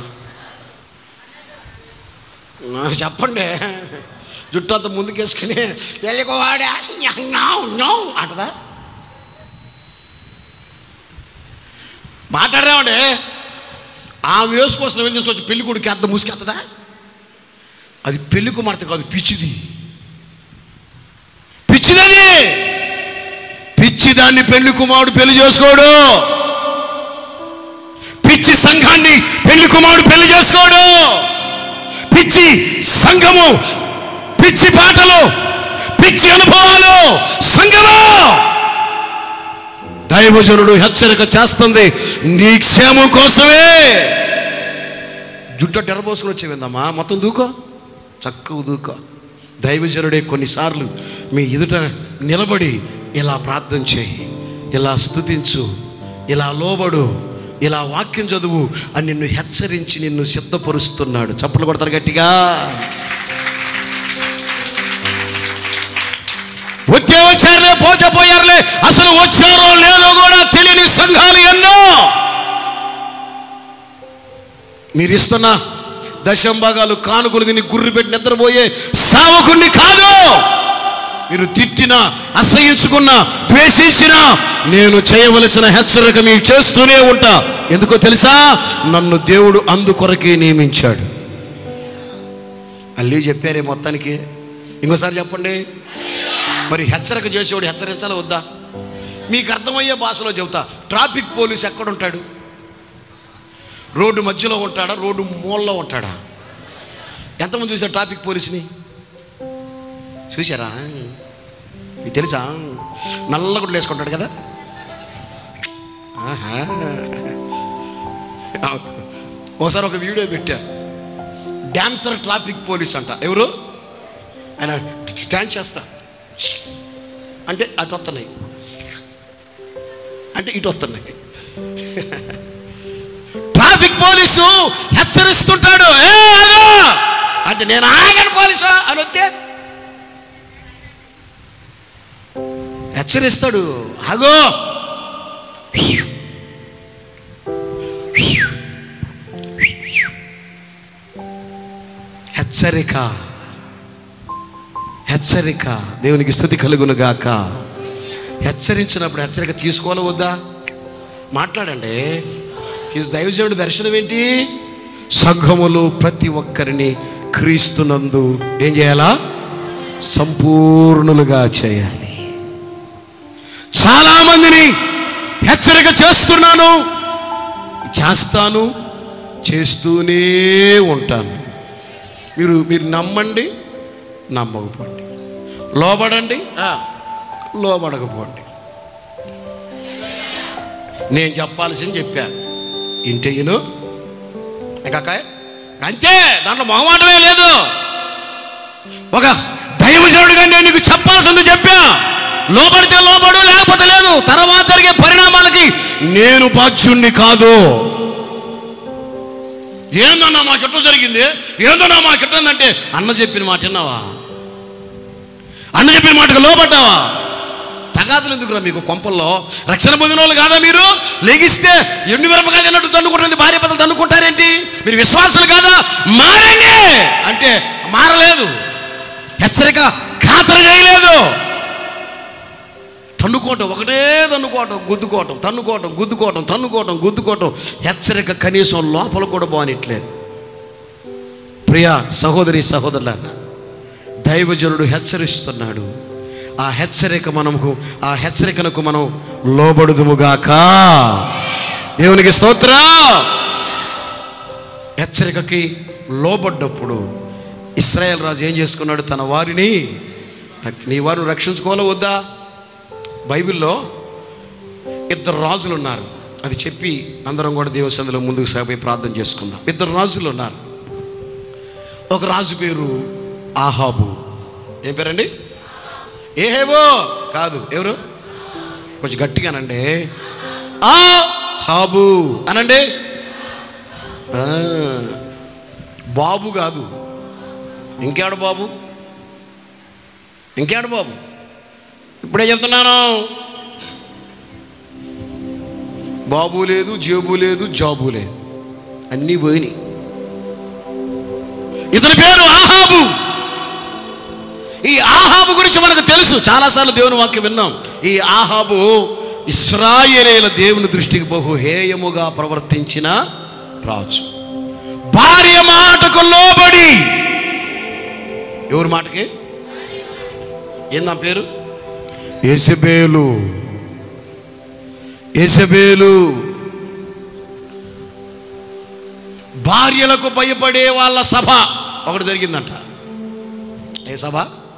ఆ, చెప్పండి జుట్టు అంతా ముందుకేసుకొని పెళ్లి కుమారుడు అంటదా మాట్లాడరామండి ఆమె వేసుకొస్తున్న వెళ్ళి వచ్చి పెళ్లి కొడుకు అంత ముసుకెత్తదా అది పెళ్లి కుమార్తె కాదు పిచ్చిది పిచ్చిదని పిచ్చిదాన్ని పెళ్లి కుమారుడు పెళ్లి చేసుకోడు పిచ్చి సంఘాన్ని పెళ్లి కుమారుడు పెళ్లి చేసుకోడు పిచ్చి సంఘము పిచ్చి పాటలు పిచ్చి అనుభవాలు సంఘము దైవజనుడు హెచ్చరిక చేస్తుంది నీ క్షేమం కోసమే జుట్టు టెరబోసుకుని వచ్చేవిందమ్మా మొత్తం దూకో చక్కగా దూకో దైవజనుడే కొన్నిసార్లు మీ ఎదుట నిలబడి ఇలా ప్రార్థన చేయి ఇలా స్తుతించు ఇలా లోబడు ఇలా వాక్యం చదువు అని నిన్ను హెచ్చరించి నిన్ను సిద్ధపరుస్తున్నాడు చప్పలు కొడతారు గట్టిగా వచ్చే వచ్చారులే పోతే పోయారులే అసలు వచ్చారో లేదో కూడా తెలియని సంఘాలు ఎన్నో మీరు ఇస్తున్న దశంభాగాలు కానుకలు తిని గుర్రు పెట్టి నిద్రపోయే సావకుణ్ణి కాదు మీరు తిట్టినా అసహించుకున్నా ద్వేషించినా నేను చేయవలసిన హెచ్చరిక మీకు చేస్తూనే ఉంటా ఎందుకో తెలుసా నన్ను దేవుడు అందుకొరకే నియమించాడు అల్లీ చెప్పారే మొత్తానికి ఇంకోసారి చెప్పండి మరి హెచ్చరిక చేసేవాడు హెచ్చరించాలా వద్దా మీకు అర్థమయ్యే భాషలో చెబుతా ట్రాఫిక్ పోలీస్ ఎక్కడుంటాడు రోడ్డు మధ్యలో ఉంటాడా రోడ్డు మూలలో ఉంటాడా ఎంతమంది చూసారు ట్రాఫిక్ పోలీస్ని చూసారా మీకు తెలుసా నల్ల గుడ్లు వేసుకుంటాడు కదా ఆహా. ఒకసారి ఒక వీడియో పెట్టారు డాన్సర్ ట్రాఫిక్ పోలీస్ అంట ఎవరు ఆయన డాన్స్ చేస్తా అంటే అటు వస్తున్నాయి అంటే ఇటు వస్తున్నాయి ట్రాఫిక్ పోలీసు హెచ్చరిస్తుంటాడు "ఏ, ఆగు!" అంటే నేను ఆగను పోలీసు అని వస్తే హెచ్చరిస్తాడు ఆగో హెచ్చరిక హెచ్చరిక దేవునికి స్థుతి కలుగును గాక హెచ్చరించినప్పుడు హెచ్చరిక తీసుకోవాలా వద్దా మాట్లాడండి తీసు- దైవజనుడి దర్శనం ఏంటి సంఘములు ప్రతి ఒక్కరిని క్రీస్తునందు ఏం చేయాలా సంపూర్ణులుగా చేయాలి చాలా మందిని హెచ్చరిక చేస్తున్నాను చేస్తాను చేస్తూనే ఉంటాను మీరు మీరు నమ్మండి నమ్మకపోండి లోబడండి ఆ, లోబడకపోండి నేను చెప్పాల్సింది చెప్పాను ఇంటయ్యను ఇంకా అంతే దాంట్లో మొహమాటమే లేదు ఒక దైవజనుడిగా నేను నీకు చెప్పాల్సింది చెప్పా లోబడితే లోబడు లేకపోతే లేదు తర్వాత జరిగే పరిణామాలకి నేను బాధ్యుణ్ణి కాదు ఏందన్నా మాకు ఎట్లా జరిగింది ఏందన్నా మాకు ఎట్లందంటే అన్న చెప్పిన మాట విన్నావా అన్న చెప్పిన మాటకు లోపడ్డావా తగాదులు ఎందుకురా మీకు కొంపల్లో రక్షణ పొందిన వాళ్ళు కాదా మీరు లెగిస్తే ఎన్ని మిరపకాయ తిన్నట్టు తన్నుకుంటుంది భార్య పదలు తన్నుకుంటారేంటి మీరు విశ్వాసులు కాదా మారండి అంటే మారలేదు హెచ్చరిక ఖాతరు చేయలేదు తన్నుకోవటం ఒకటే తన్నుకోవటం గుద్దుకోవటం తన్నుకోవటం గుద్దుకోవటం తన్నుకోవటం గుద్దుకోవటం హెచ్చరిక కనీసం లోపల కూడా బానిట్లేదు ప్రియా సహోదరి సహోదరుల దైవజనుడు హెచ్చరిస్తున్నాడు ఆ హెచ్చరిక మనకు ఆ హెచ్చరికనకు మనం లోబడుదుముగాక దేవునికి స్తోత్ర హెచ్చరికకి లోబడ్డప్పుడు ఇస్రాయేల్ రాజు ఏం చేసుకున్నాడు తన వారిని నీ వారిని రక్షించుకోవాలా వద్దా బైబిల్లో ఇద్దరు రాజులు ఉన్నారు అది చెప్పి అందరం కూడా దేవసందులో ముందుకు సాగిపోయి ప్రార్థన చేసుకుందాం ఇద్దరు రాజులు ఉన్నారు ఒక రాజు పేరు ఆహాబు ఏం పేరండి ఏహేవో కాదు ఎవరు కొంచెం గట్టిగానండి ఆ హాబు అనండి ఆ, బాబు కాదు ఇంకేడు బాబు ఇంకేడు బాబు ఇప్పుడే చెప్తున్నాను బాబు లేదు జేబు లేదు జాబు లేదు అన్నీ పోయినాయి ఇతని పేరు ఆహాబు ఈ ఆహాబు గురించి మనకు తెలుసు చాలాసార్లు దేవుని వాక్యం విన్నాం ఈ ఆహాబు ఇస్రాయేలీల దేవుని దృష్టికి బహు హేయముగా ప్రవర్తించిన రాజు భార్య మాటకు లోబడి ఎవరి మాటకి ఏందా పేరు ఎసబేలు ఎసబేలు భార్యలకు భయపడే వాళ్ళ సభ ఒకటి జరిగిందంట ఏ సభ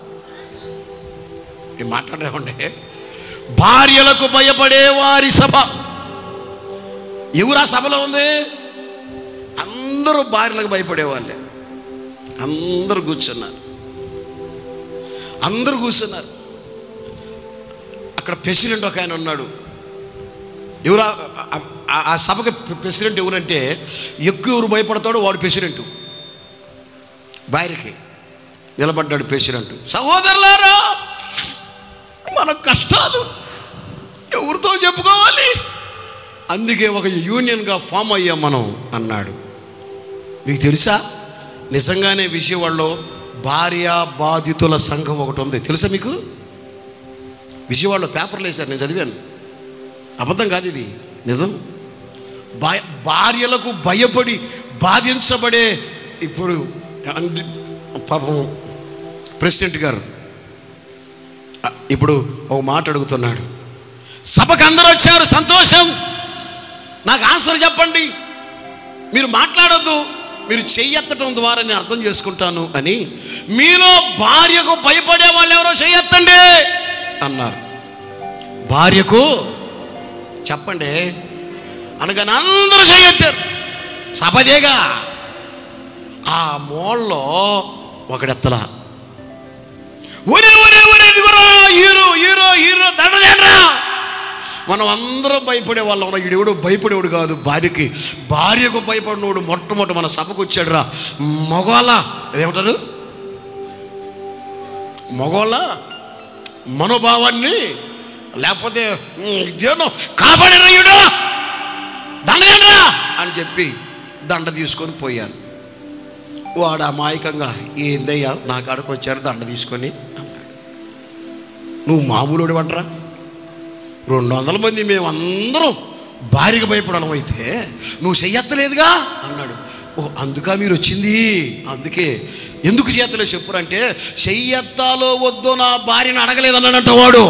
ఏం మాట్లాడేమంటే భార్యలకు భయపడే వారి సభ ఎవరు ఆ సభలో ఉంది అందరూ భార్యలకు భయపడే వాళ్ళే అందరూ కూర్చున్నారు అందరూ కూర్చున్నారు అక్కడ ప్రెసిడెంట్ ఒక ఆయన ఉన్నాడు ఎవరు ఆ- ఆ- ఆ- ఆ సభకి ప్రెసిడెంట్ ఎవరంటే ఎక్కువ ఎవరు భయపడతాడో వాడు ప్రెసిడెంట్ భార్యకి నిలబడ్డాడు ప్రెసిడెంట్ సహోదరులారా మన కష్టాలు ఎవరితో చెప్పుకోవాలి అందుకే ఒక యూనియన్గా ఫామ్ అయ్యాం మనం అన్నాడు మీకు తెలుసా నిజంగానే విజయవాడలో భార్య బాధితుల సంఘం ఒకటి ఉంది తెలుసా మీకు విజయవాడలో పేపర్లు వేశారు నేను చదివాను అబద్ధం కాదు ఇది నిజం భయ భార్యలకు భయపడి బాధించబడే ఇప్పుడు అండి- పాపం ప్రెసిడెంట్ గారు ఆ, ఇప్పుడు ఒక మాట అడుగుతున్నాడు సభకు అందరూ వచ్చారు సంతోషం నాకు ఆన్సర్ చెప్పండి మీరు మాట్లాడొద్దు మీరు చెయ్యెత్తడం ద్వారా నేను అర్థం చేసుకుంటాను అని మీలో భార్యకు భయపడే వాళ్ళు ఎవరో చెయ్యెత్తండి అన్నారు భార్యకు చెప్పండి అనగానే అందరూ చెయ్యెత్తారు సభదేగా ఆ మోళ్ళలో ఒకడెత్తలా ఒరే ఒరే ఒరే ఇదిగోరా హీరో హీరో హీరో దండదేండ్రా మనం అందరం భయపడే వాళ్ళం రా ఈడెవడు భయపడేవాడు కాదు భార్యకి భార్యకు భయపడినోడు మొట్టమొదటి మన సభకు వచ్చాడు రా మగవాళ్ళ ఏమంటారు మగవాళ్ళ మనోభావాన్ని లేకపోతే "ఉమ్, ఇదేనో కాపాడరయ్యుడు దండదేండ్రా అని చెప్పి దండ తీసుకొని పోయాను వాడు అమాయకంగా ఏందయ్యా నా కాడకు వచ్చారు దండ తీసుకొని అన్నాడు నువ్వు మామూలుడు అంటరా రెండు వందల మంది మేమందరం భార్యకు భయపడడం అయితే నువ్వు చెయ్యత్తలేదుగా అన్నాడు ఓ అందుకా మీరు వచ్చింది అందుకే ఎందుకు చేతలే చెప్పురంటే చెయ్యత్తాలో వద్దో నా భార్యను అడగలేదు అన్నాడంట వాడు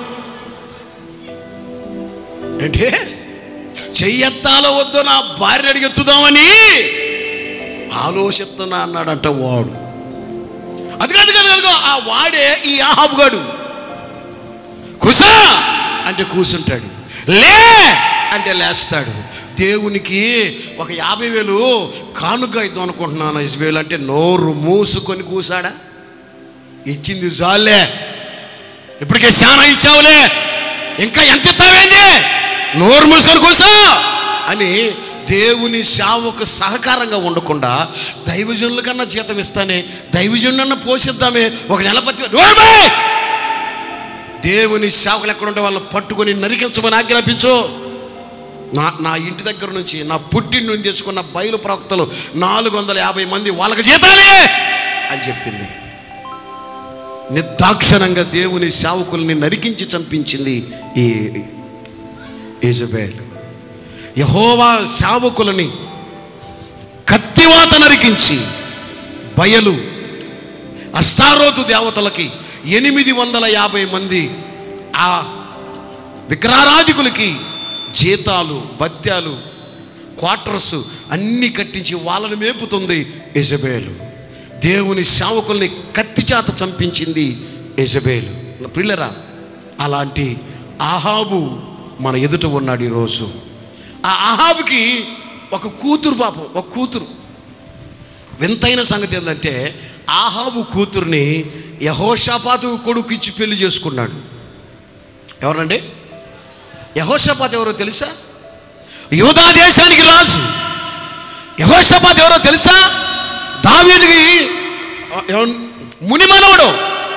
ఏంటి చెయ్యత్తాలో వద్దో నా భార్యను అడిగెత్తుదామని ఆలోచిస్తున్నా అన్నాడంట వాడు అది కాదు కాదు కాదు ఆ వాడే ఈ ఆహాబుగాడు కుసా అంటే కూసుంటాడు లే అంటే లేస్తాడు దేవునికి ఒక యాభై వేలు కానుక ఇద్దాం అనుకుంటున్నాను ఇస్బేలు అంటే నోరు మూసుకొని కూసాడా ఇచ్చింది చాలే ఇప్పటికే చాలా ఇచ్చావులే ఇంకా ఎంత ఇస్తావేంటి నోరు మూసుకొని కూసా అని దేవుని సేవకు సహకారంగా ఉండకుండా దైవజనుల కన్నా జీతం ఇస్తానే దైవజనులన్నా పోషిద్దామే ఒక నెల పత్తి నోర్మై! దేవుని సేవకులు ఎక్కడుంటే వాళ్ళని పట్టుకొని నరికించమని ఆజ్ఞాపించు నా నా ఇంటి దగ్గర నుంచి నా పుట్టింటి నుంచి తెచ్చుకున్న బయలు ప్రవక్తలు నాలుగు వందల యాభై మంది వాళ్ళకి జీతాలే అని చెప్పింది నిర్దాక్షణంగా దేవుని సేవకుల్ని నరికించి చంపించింది ఈ ఇజబేల్ యహోవా సేవకులని కత్తివాత నరికించి బయలు అష్టారోతు దేవతలకి ఎనిమిది వందల యాభై మంది ఆ విగ్రహారాధికులకి జీతాలు భత్యాలు క్వార్టర్స్ అన్నీ కట్టించి వాళ్ళని మేపుతుంది ఎజబేలు దేవుని సేవకుల్ని కత్తి చేత చంపించింది ఎజబేలు పిల్లరా అలాంటి ఆహాబు మన ఎదుట ఉన్నాడు ఈరోజు ఆ ఆహాబుకి ఒక కూతురు పాపం ఒక కూతురు వింతైన సంగతి ఏంటంటే ఆహాబు కూతుర్ని యహోషాపాతు కొడుకు ఇచ్చి పెళ్లి చేసుకున్నాడు ఎవరండి యహోషపాత్ ఎవరో తెలుసా యూదా దేశానికి రాజు యహోషపాత్ ఎవరో తెలుసా దావీదికి ఎవ- మునిమానవుడు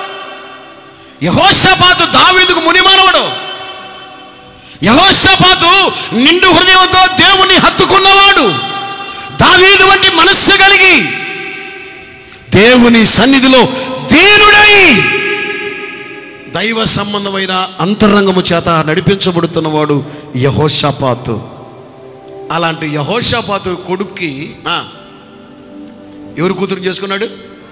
యహోషపాతు దావీదుకు మునిమానవుడు యహోషపాతు నిండు హృదయంతో దేవుని హత్తుకున్నవాడు దావీదు వంటి మనస్సు కలిగి దేవుని సన్నిధిలో దీనుడై దైవ సంబంధమైన అంతరంగము చేత నడిపించబడుతున్నవాడు యహోషపాతు అలాంటి యహోషపాతు కొడుక్కి ఆ, ఎవరు కూతురు చేసుకున్నాడు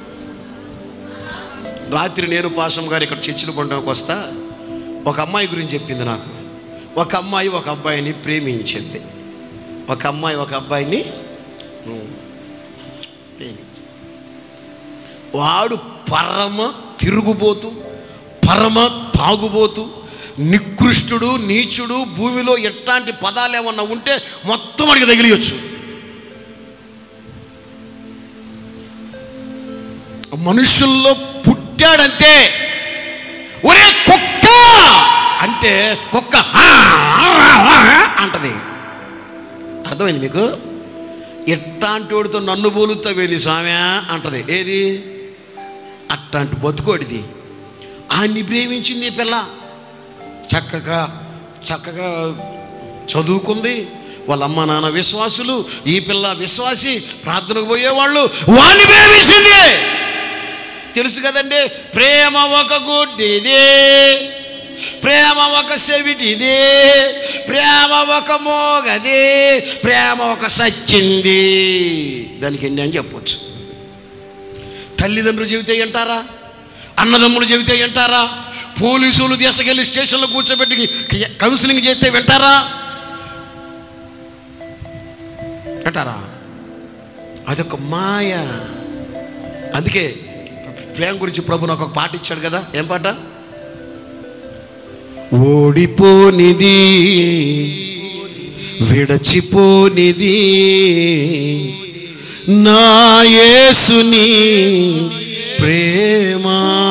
రాత్రి నేను పాసం గారు ఇక్కడ చర్చిలు పండుగకు వస్తా ఒక అమ్మాయి గురించి చెప్పింది నాకు ఒక అమ్మాయి ఒక అబ్బాయిని ప్రేమించింది ఒక అమ్మాయి ఒక అబ్బాయిని ఉమ్, ప్రేమించింది వాడు పరమ తిరుగుబోతు పరమ తాగుబోతు నికృష్టుడు నీచుడు భూమిలో ఎట్లాంటి పదాలు ఏమన్నా ఉంటే మొత్తం వాడికి తగిలియొచ్చు మనుషుల్లో పుట్టాడంతే ఒరే కుక్క అంటే కుక్క "ఆ, ఆ, ఆ, ఆ" అంటది అర్థమైంది మీకు ఎట్టాంటి వాడితో నన్ను బోలుతావేది స్వామి అంటది ఏది అట్లాంటి బతుకోడిది ఆయన్ని ప్రేమించింది ఈ పిల్ల చక్కగా చక్కగా చదువుకుంది వాళ్ళ అమ్మ నాన్న విశ్వాసులు ఈ పిల్ల విశ్వాసి ప్రార్థనకు పోయేవాళ్ళు వాడిని ప్రేమించింది తెలుసు కదండి ప్రేమ ఒక గుడ్డిది ప్రేమ ఒక సెవిటిది ప్రేమ ఒక మోగది ప్రేమ ఒక సచ్చింది దానికి ఎన్ని అని చెప్పొచ్చు తల్లిదండ్రులు చెబితే వింటారా అన్నదమ్ములు చెబితే వింటారా పోలీసులు తీసుకెళ్ళి స్టేషన్లో కూర్చోబెట్టి కౌన్సిలింగ్ చేస్తే వింటారా వింటారా అదొక మాయ అందుకే ప్రేమ గురించి ప్రభు నాకు ఒక పాట ఇచ్చాడు కదా ఏం పాట ఓడిపోనిది విడచిపోనిది నా యేసుని ప్రేమ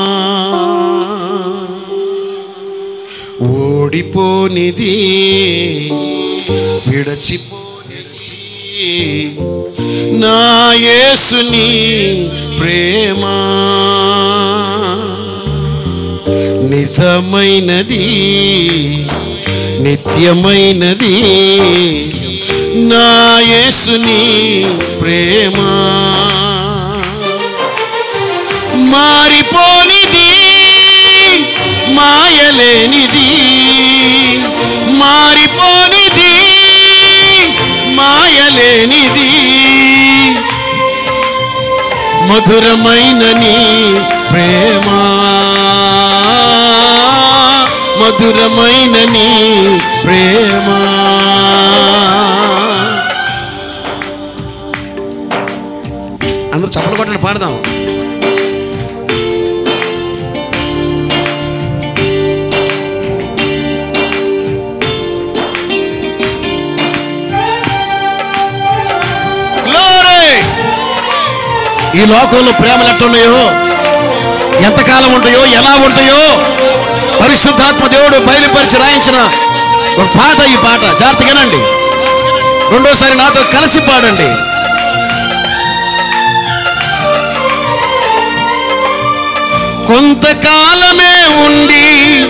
ఓడిపోనిది విడచిపోనిది నా యేసుని ప్రేమ నిజమైనది నిత్యమైనది నా యేసుని ప్రేమ మారిపోనిది మాయలేనిది మారిపోనిది మాయలేనిది మధురమైన నీ ప్రేమ మధురమైన నీ ప్రేమ అందరూ చప్పలు కొట్టండి పాడదాం Glory! ఈ లోకంలో ప్రేమలు ఎట్టున్నాయో ఎంతకాలం ఉంటాయో ఎలా ఉంటాయో పరిశుద్ధాత్మ దేవుడు బయలుపరిచి రాయించిన ఒక పాట ఈ పాట జాగ్రత్తగానండి రెండోసారి నాతో కలిసి పాడండి కొంతకాలమే ఉండి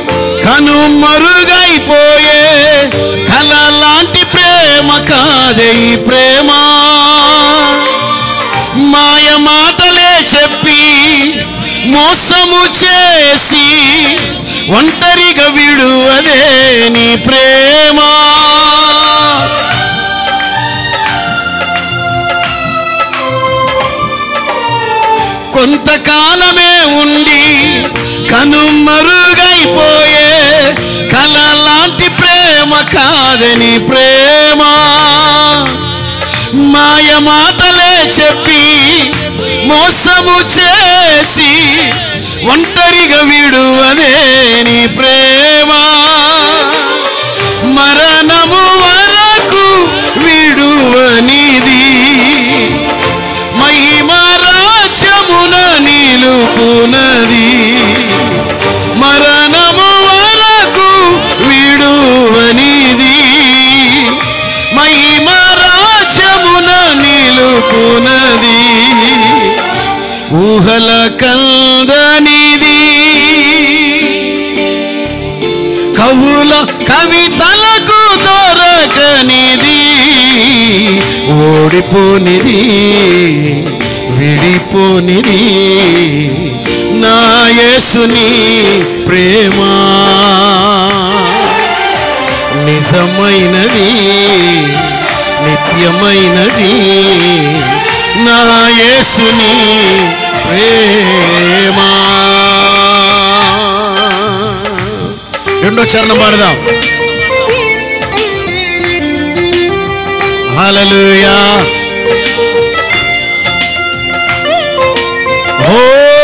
కనుమరుగైపోయే కల లాంటి ప్రేమ కాదే ఈ ప్రేమ మాయ మాటలే చెప్పి మోసము చేసి ఒంటరిగా విడువదే నీ ప్రేమ కొంతకాలమే ఉండి కనుమరుగైపోయే కల లాంటి ప్రేమ కాదని ప్రేమ మాయ మాటలే చెప్పి మోసము చేసి ఒంటరిగా విడువదే నీ ప్రేమ మరణము వరకు విడువనిది మహిమ రాజ్యమున నిలుపునది మరణము వరకు విడువనిది మహిమ రాజ్యమున నిలుపునది ఊహల కందనిది కవుల కవితలకు దొరకనిది ఓడిపోనిది విడిపోనిది నా యేసుని ప్రేమ నిజమైనది నిత్యమైనది నా యేసుని ప్రేమ రెండో చరణం పాడదాం హల్లెలూయా ఓ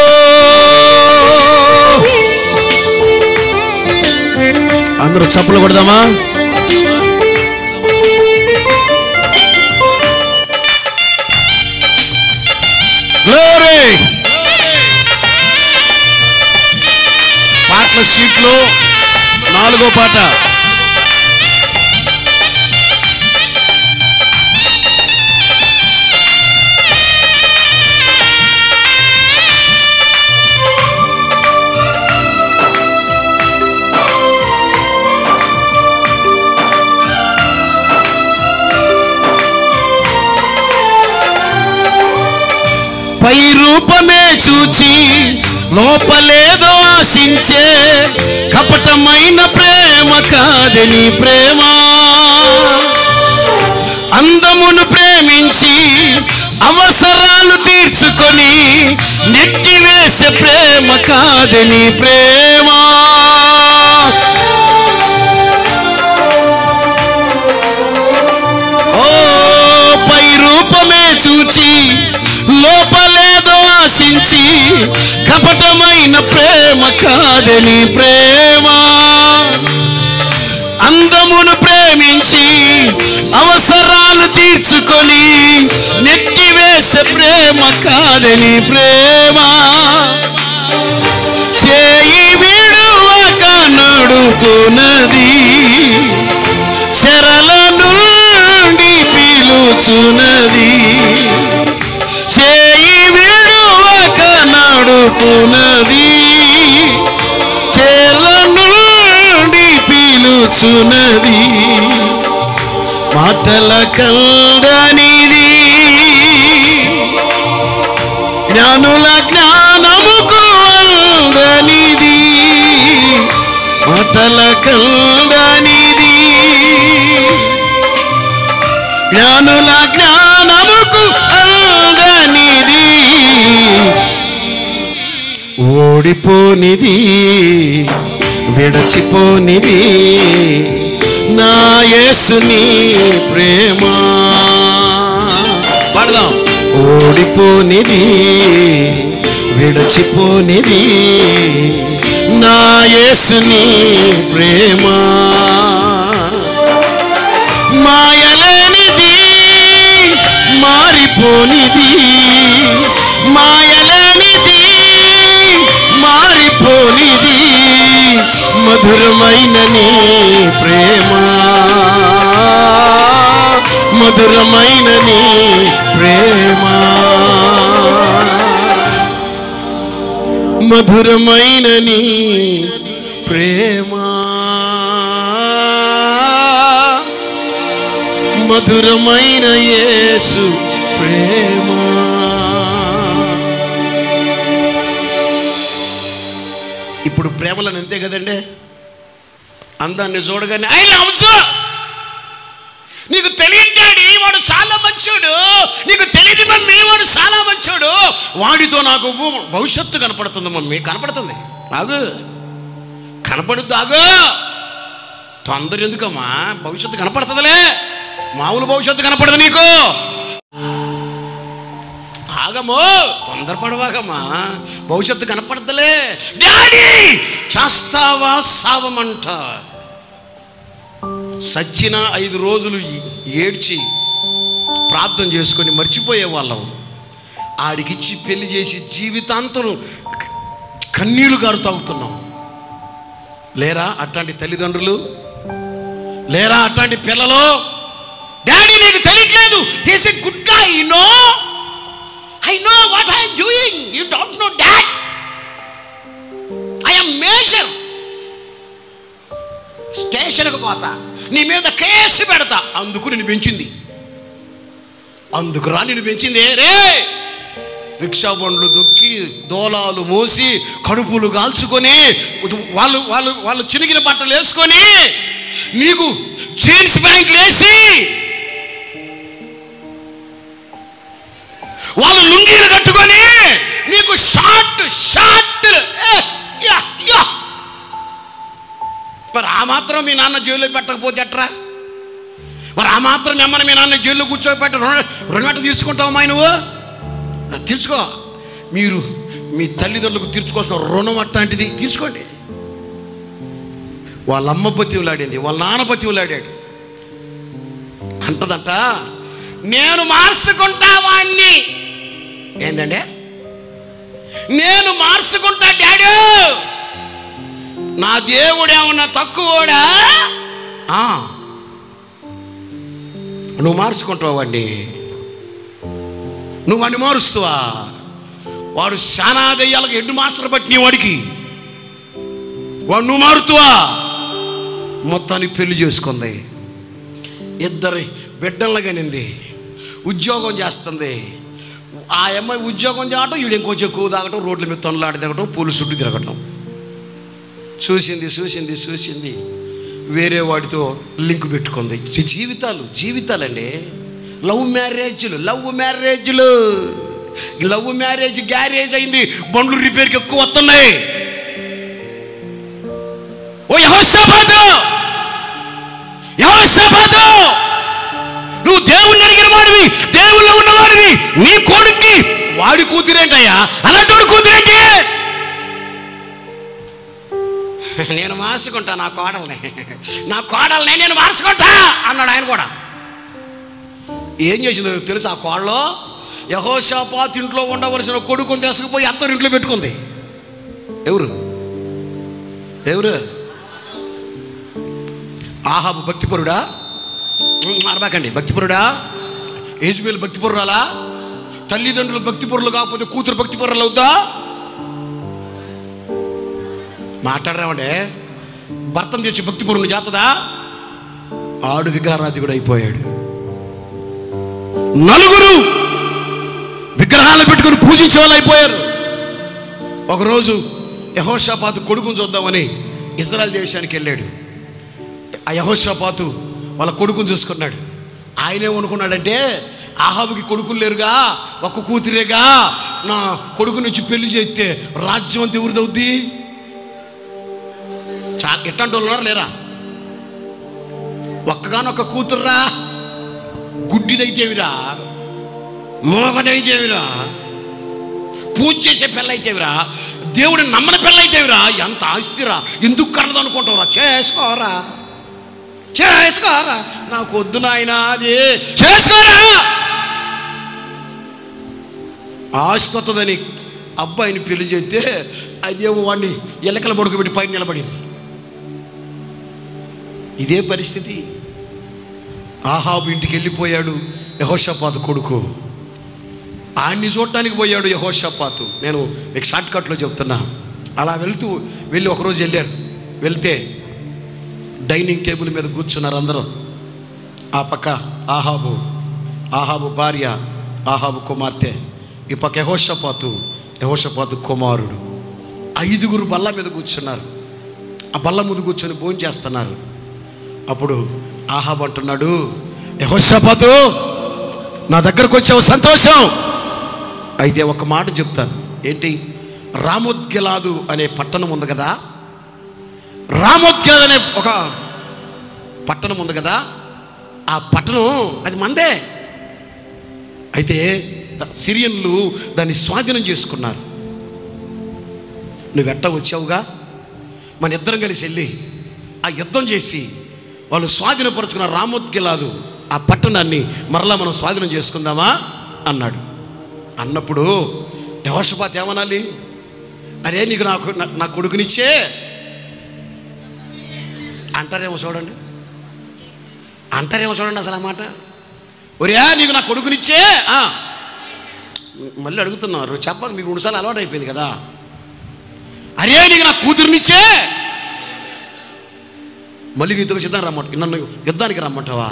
అందరూ చప్పులు కొడదామా Glory! పాటల షీట్లో నాలుగో పాట పై రూపమే చూచి లోపలేదో ఆశించే కపటమైన ప్రేమ కాదని ప్రేమ అందమును ప్రేమించి అవసరాలు తీర్చుకొని నెట్టివేసే ప్రేమ కాదని ప్రేమ ఓ పై రూపమే చూచి లోపలేదో ఆశించి కపటమైన ప్రేమ కాదని ప్రేమ అందమును ప్రేమించి అవసరాలు తీర్చుకొని నెట్టివేసే ప్రేమ కాదని ప్రేమ చేయి విడువక నడుకున్నది శరల నుండి పిలుచున్నది చేయి విడువక నడుపునది చెర నుండి పిలుచున్నది మాటల కందనిది జ్ఞానుల జ్ఞానముకు అందనిది మాటల కందనిది జ్ఞానుల జ్ఞానముకు అందనిది ఓడిపోనిది విడచిపోనిది నా యేసుని ప్రేమ పాడదాం ఓడిపోనిది విడచిపోనిది నా యేసుని ప్రేమ మాయలేనిది మారిపోనిది మాయలేనిది మారిపోనిది మధురమైన నీ ప్రేమ మధురమైన నీ ప్రేమ మధురమైన నీ ప్రేమ మధురమైన యేసు ప్రేమ ఇప్పుడు ప్రేమలను అంతే కదండి అందాన్ని చూడగానే ఐ లవ్స్ నీకు తెలియని డాడీ వాడు చాలా మంచోడు నీకు తెలియని మమ్మీ వాడు చాలా మంచోడు వాడితో నాకు భూ- భవిష్యత్తు కనపడుతుంది మమ్మీ కనపడుతుంది ఆగు కనపడుద్దు ఆగు తొందర ఎందుకమ్మా భవిష్యత్తు కనపడుతుందిలే మామూలు భవిష్యత్తు కనపడదు నీకు ఆగు ఆగమో తొందరపడవాగమ్మా భవిష్యత్తు కనపడతలే డాడీ చేస్తావా సావమంట సచ్చిన ఐదు రోజులు ఏడ్చి ప్రార్థన చేసుకొని మర్చిపోయే వాళ్ళం ఆడికిచ్చి పెళ్లి చేసి జీవితాంతం కన్నీళ్లు గారు తాగుతున్నాం లేరా అట్లాంటి తల్లిదండ్రులు లేరా అట్లాంటి పిల్లలు డాడీ నీకు తెలియట్లేదు he's a good guy you know I know what I'm doing you don't know that I'm major స్టేషన్కి పోతా నీ మీద కేసు పెడతా అందుకు నిన్ను పెంచింది అందుకు రా నిన్ను పెంచింది రే రిక్షా బండ్లు దొక్కి దోలాలు మోసి కడుపులు కాల్చుకొని వాళ్ళు వాళ్ళు వాళ్ళు చినిగిన బట్టలు వేసుకొని నీకు జీన్స్ ప్యాంట్లు వేసి వాళ్ళు లుంగీలు కట్టుకొని నీకు షార్ట్ షార్ట్ మరి ఆ మాత్రం మీ నాన్న జైల్లో పెట్టకపోతే ఎట్రా మరి ఆ మాత్రం మిమ్మల్ని మీ నాన్న జైల్లో కూర్చోబెట్టి రుణ రుణమెట్ట తీసుకుంటావమ్మా నువ్వు తీర్చుకో మీరు మీ తల్లిదండ్రులకు తీర్చుకోవాల్సిన రుణం అట్లాంటిది తీర్చుకోండి వాళ్ళ అమ్మ బతివులాడింది వాళ్ళ నాన్న బతివులాడాడు అంటదంట నేను మార్చుకుంటా వాణ్ణి ఏందండి నేను మార్చుకుంటా డాడీ నా దేవుడు ఏమన్నా తక్కువడా ఆ. నువ్వు మార్చుకుంటావు వాడిని నువ్వు వాడిని మారుస్తావా వాడు శానా దెయ్యాలకు ఎడ్డు మాస్టర్ పట్టిన వాడికి వాడు నువ్వు మారుతావా మొత్తానికి పెళ్లి చేసుకుంది ఇద్దరి బిడ్డలను కనింది ఉద్యోగం చేస్తుంది ఆ అమ్మాయి ఉద్యోగం చేయటం వీడు ఇంకొంచెం ఎక్కువ తాగటం రోడ్ల మీద తొనలాడి తిరగటం పూలు చుట్టూ తిరగటం చూసింది చూసింది చూసింది వేరే వాడితో లింక్ పెట్టుకుంది జీ- జీవితాలు జీవితాలండి లవ్ మ్యారేజ్లు లవ్ మ్యారేజ్లు లవ్ మ్యారేజ్ గ్యారేజ్ అయింది బండ్లు రిపేర్కి ఎక్కువ వస్తున్నాయి ఓ యహోషాబాదు యహోషాబాదు నువ్వు దేవుణ్ణి అడిగిన వాడివి దేవుళ్ళు ఉన్నవాడివి నీ కొడుక్కి వాడి కూతురేంటయ్యా అలాంటి వాడి కూతురేంటి నేను మార్చుకుంటా నా కోడల్ని నా కోడల్ని నేను మార్చుకుంటా అన్నాడు ఆయన కూడా ఏం చేసిందో తెలుసు ఆ కోడలో యహోషాపాత్ ఇంట్లో ఉండవలసిన కొడుకుని తీసుకుపోయి అత్తరు ఇంట్లో పెట్టుకుంది ఎవరు ఎవరు ఆహాబు భక్తిపరుడా అరబాకండి భక్తిపరుడా ఏజ్మేల్ భక్తిపరురాలా తల్లిదండ్రులు భక్తిపరులు కాకపోతే కూతురు భక్తిపరులు అవుతా మాట్లాడరామండే భర్తను తెచ్చి భక్తిపరుని చేతదా ఆడు విగ్రహారాధికుడు అయిపోయాడు నలుగురు విగ్రహాలు పెట్టుకుని పూజించే వాళ్ళు అయిపోయారు ఒకరోజు యహోషాపాతు కొడుకుని చూద్దామని ఇజ్రాయల్ దేశానికి వెళ్ళాడు ఆ యహోషాపాతు వాళ్ళ కొడుకుని చూసుకున్నాడు ఆయనేమనుకున్నాడంటే ఆహాబుకి కొడుకులు లేరుగా ఒక్క కూతురేగా నా కొడుకుని వచ్చి పెళ్లి చేస్తే రాజ్యం అంతా ఎవరిదవుద్ది చా ఎట్లాంటి వాళ్ళు ఉన్నారు లేరా ఒక్కగానొక్క కూతుర్రా గుడ్డిదైతేవిరా మోగదైతేవిరా పూజ చేసే పిల్లయితేవిరా దేవుడిని నమ్మని పిల్లయితేవిరా ఎంత ఆస్తిరా ఎందుకు కన్నది అనుకుంటావురా చేసుకోరా చేసుకోరా నాకు వద్దు నాయనా అది చేసుకోరా ఆస్తి వస్తుందని అబ్బాయిని పెళ్లి చేస్తే అదేమో వాడిని ఎలకల పడుకోబెట్టి పైన నిలబడింది ఇదే పరిస్థితి ఆహాబు ఇంటికి వెళ్ళిపోయాడు యహోషపాతు కొడుకు ఆయన్ని చూడటానికి పోయాడు యహోషపాతు నేను మీకు షార్ట్ కట్లో చెప్తున్నా అలా వెళ్తూ వెళ్ళి ఒకరోజు వెళ్ళారు వెళ్తే డైనింగ్ టేబుల్ మీద కూర్చున్నారు అందరూ ఆ పక్క ఆహాబు ఆహాబు భార్య ఆహాబు కుమార్తె ఈ పక్క యహోషపాతు యహోషపాతు కుమారుడు ఐదుగురు బల్ల మీద కూర్చున్నారు ఆ బల్ల ముందు కూర్చొని భోజనం చేస్తున్నారు అప్పుడు ఆహాబ్ అంటున్నాడు యహోషపాతు నా దగ్గరకు వచ్చావు సంతోషం అయితే ఒక మాట చెప్తాను ఏంటి రామోద్గలాదు అనే పట్టణం ఉంది కదా రామోద్గల్ అనే ఒక పట్టణం ఉంది కదా ఆ పట్టణం అది మందే అయితే ద- సిరియన్లు దాన్ని స్వాధీనం చేసుకున్నారు నువ్వెట్ట వచ్చావుగా మన ఇద్దరం కలిసి వెళ్ళి ఆ యుద్ధం చేసి వాళ్ళు స్వాధీనపరుచుకున్న రామోద్గిలాదు ఆ పట్టణాన్ని మరలా మనం స్వాధీనం చేసుకుందామా అన్నాడు అన్నప్పుడు యహోషపాత్ ఏమనాలి అరే నీకు నాకు నా- నా కొడుకునిచ్చే అంటారేమో చూడండి అంటారేమో చూడండి అసలు ఆ మాట ఒరే నీకు నా కొడుకునిచ్చే ఆ. మళ్ళీ అడుగుతున్నారు చెప్పాలి మీకు రెండుసార్లు అలవాటు అయిపోయింది కదా అరే నీకు నా కూతురునిచ్చే మళ్ళీ నీతో సిద్ధం రమ్మంట నన్ను యుద్ధానికి రమ్మంటావా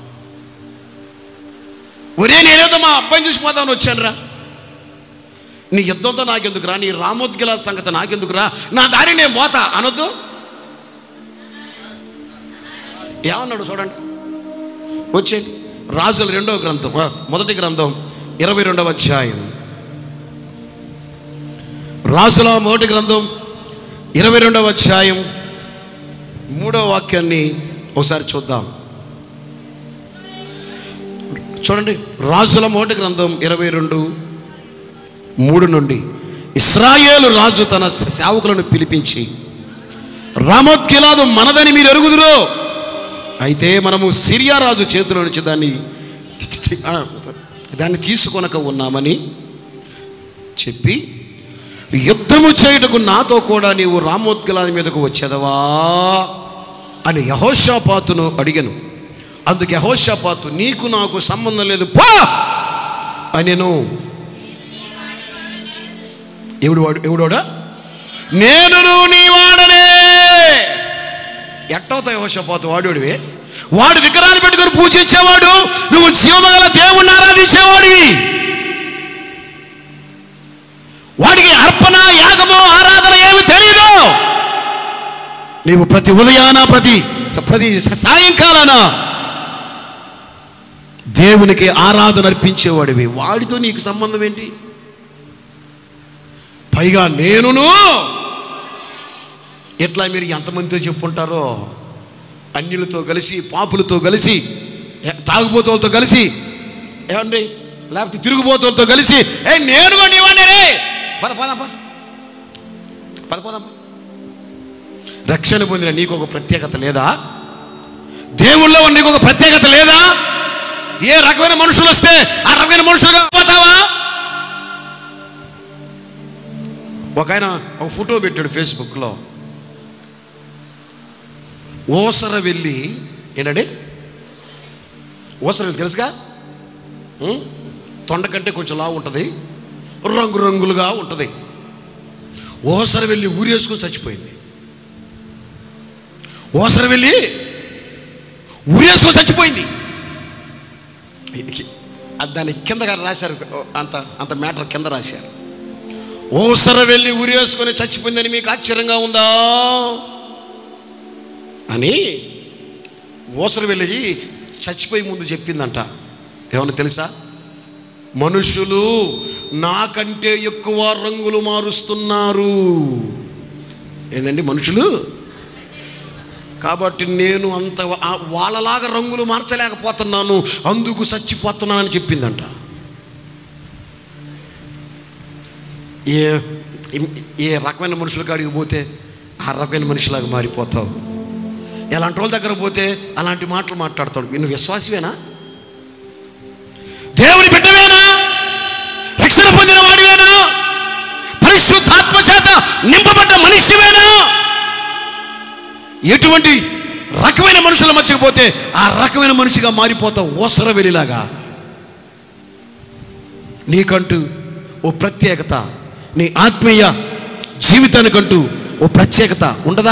ఒరే నేనేదో మా అబ్బాయిని చూసిపోతామని వచ్చానురా నీ యుద్ధంతో నాకెందుకురా నీ రామోద్గిల సంగతి నాకెందుకురా నా దారి నేను పోతా అనొద్దు ఏమన్నాడు చూడండి వచ్చేయండి రాజుల రెండవ గ్రంథం ఆ, మొదటి గ్రంథం ఇరవై రెండవ అధ్యాయం రాజుల మొదటి గ్రంథం ఇరవై రెండవ అధ్యాయం మూడవ వాక్యాన్ని ఒకసారి చూద్దాం చూడండి రాజుల మొదటి గ్రంథం ఇరవై రెండు మూడు నుండి ఇస్రాయేలు రాజు తన సేవకులను పిలిపించి రామోత్కిలాదు మనదని మీరు ఎరుగుదురు అయితే మనము సిరియా రాజు చేతిలో నుంచి దాన్ని ఆ, దాన్ని తీసుకొనక ఉన్నామని చెప్పి యుద్ధము చేయుటకు నాతో కూడా నీవు రామోత్కిలాది మీదకు వచ్చేదవా అని యహోషాపాతును అడిగను అందుకు యహోషాపాతు నీకు నాకు సంబంధం లేదు పో అనెను ఎవడు వాడు ఎవడోడా నేనును నీ వాడనే ఎట్టవుతాయి యహోషపాతు వాడుడివి వాడు విగ్రహాలు పెట్టుకొని పూజించేవాడు నువ్వు జీవమగల దేవుణ్ణి ఆరాధించేవాడివి వాడికి అర్పణ యాగము ఆరాధన ఏమి తెలియదు నీవు ప్రతి ఉదయాన ప్రతి ప్రతి సాయంకాలాన దేవునికి ఆరాధన అర్పించేవాడివి వాడితో నీకు సంబంధం ఏంటి పైగా నేనును ఎట్లా మీరు ఎంతమందితో చెప్పుంటారో అన్యులతో కలిసి పాపులతో కలిసి ఎ- తాగుబోతులతో కలిసి ఏమండి లేకపోతే తిరుగుబోతులతో కలిసి ఏ నేను కూడా నీవాడినే రే పద పదప్ప పద పదప్ప రక్షణ పొందిన నీకు ఒక ప్రత్యేకత లేదా దేవుళ్ళో ఉన్న నీకు ఒక ప్రత్యేకత లేదా ఏ రకమైన మనుషులు వస్తే ఆ రకమైన మనుషులుగా పోతావా ఒక ఆయన ఒక ఫోటో పెట్టాడు ఫేస్బుక్లో ఓసర వెళ్ళి ఏంటండి ఓసర వెళ్ళి తెలుసుగా ఉం? తొండ కంటే కొంచెం లావు ఉంటుంది రంగు రంగులుగా ఉంటుంది ఓసర వెళ్ళి ఊరేసుకొని చచ్చిపోయింది ఓసర వెళ్ళి ఊరేసుకొని చచ్చిపోయింది ఇది- అది దాని కింద రాశారు అంత అంత మ్యాటర్ కింద రాశారు ఓసర వెళ్ళి ఊరేసుకొని చచ్చిపోయిందని మీకు ఆశ్చర్యంగా ఉందా అని ఓసర వెళ్ళి చచ్చిపోయి ముందు చెప్పిందంట ఏమన్నా తెలుసా మనుషులు నాకంటే ఎక్కువ రంగులు మారుస్తున్నారు ఏందండి మనుషులు కాబట్టి నేను అంత ఆ- వాళ్ళలాగా రంగులు మార్చలేకపోతున్నాను అందుకు చచ్చిపోతున్నానని చెప్పిందంట ఏ ఏ రకమైన మనుషుల కాడికి పోతే ఆ రకమైన మనిషిలాగా మారిపోతావు ఎలాంటి వాళ్ళ దగ్గర పోతే అలాంటి మాటలు మాట్లాడతాడు నువ్వు విశ్వాసమేనా దేవుని బిడ్డవేనా రక్షణ పొందిన వాడివేనా పరిశుద్ధాత్మ చేత నింపబడ్డ మనిషివేనా ఎటువంటి రకమైన మనుషుల మధ్యకు పోతే ఆ రకమైన మనిషిగా మారిపోతావు ఓసర వెలిలాగా నీకంటూ ఓ ప్రత్యేకత నీ ఆత్మీయ జీవితానికంటూ ఓ ప్రత్యేకత ఉండదా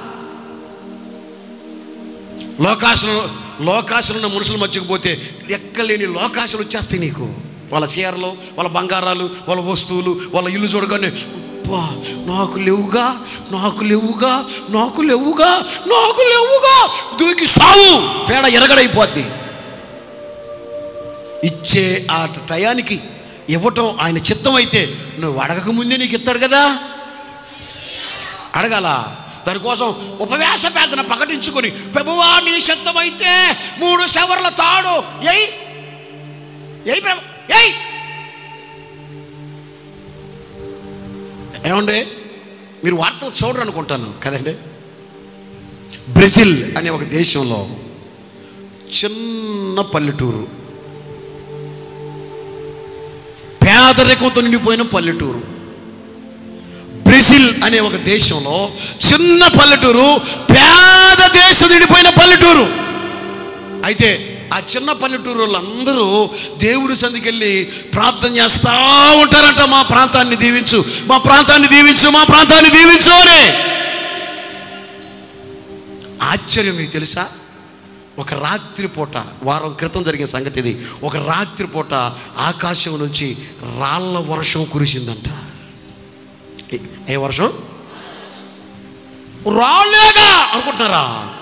లోకాశలు లోకాశలు ఉన్న మనుషుల మధ్యకు పోతే ఎక్కలేని లోకాశలు వచ్చేస్తాయి నీకు వాళ్ళ చీరలు వాళ్ళ బంగారాలు వాళ్ళ వస్తువులు వాళ్ళ ఇల్లు చూడగానే అబ్బా నాకు లేవుగా నాకు లేవుగా నాకు లేవుగా నాకు లేవుగా దూకి సావు పేడ ఎరగడైపోద్ది ఇచ్చే ఆ టయానికి ఇవ్వటం ఆయన చిత్తం అయితే నువ్వు అడగక ముందే నీకు ఇస్తాడు కదా అడగాల దానికోసం ఉపవాస ప్రార్థన ప్రకటించుకొని ప్రభువా నీ శబ్దమైతే మూడు శవర్ల తాడు ఎయ్ ఎయ్ ప్రభు ఎయ్ ఏమండి మీరు వార్తలు చూడరు అనుకుంటాను కదండి బ్రెజిల్ అనే ఒక దేశంలో చిన్న పల్లెటూరు పేదరికంతో నిండిపోయిన పల్లెటూరు బ్రెజిల్ అనే ఒక దేశంలో చిన్న పల్లెటూరు పేద దేశం నిండిపోయిన పల్లెటూరు అయితే ఆ చిన్న పల్లెటూరు వాళ్ళందరూ దేవుడి సందికెళ్ళి ప్రార్థన చేస్తూ ఉంటారంట మా ప్రాంతాన్ని దీవించు మా ప్రాంతాన్ని దీవించు మా ప్రాంతాన్ని దీవించు అని ఆశ్చర్యం మీకు తెలుసా ఒక రాత్రి పూట వారం క్రితం జరిగిన సంగతి ఇది ఒక రాత్రి పూట ఆకాశం నుంచి రాళ్ళ వర్షం కురిసిందంట ఏ- ఏ వర్షం రాళ్ళేగా అనుకుంటున్నారా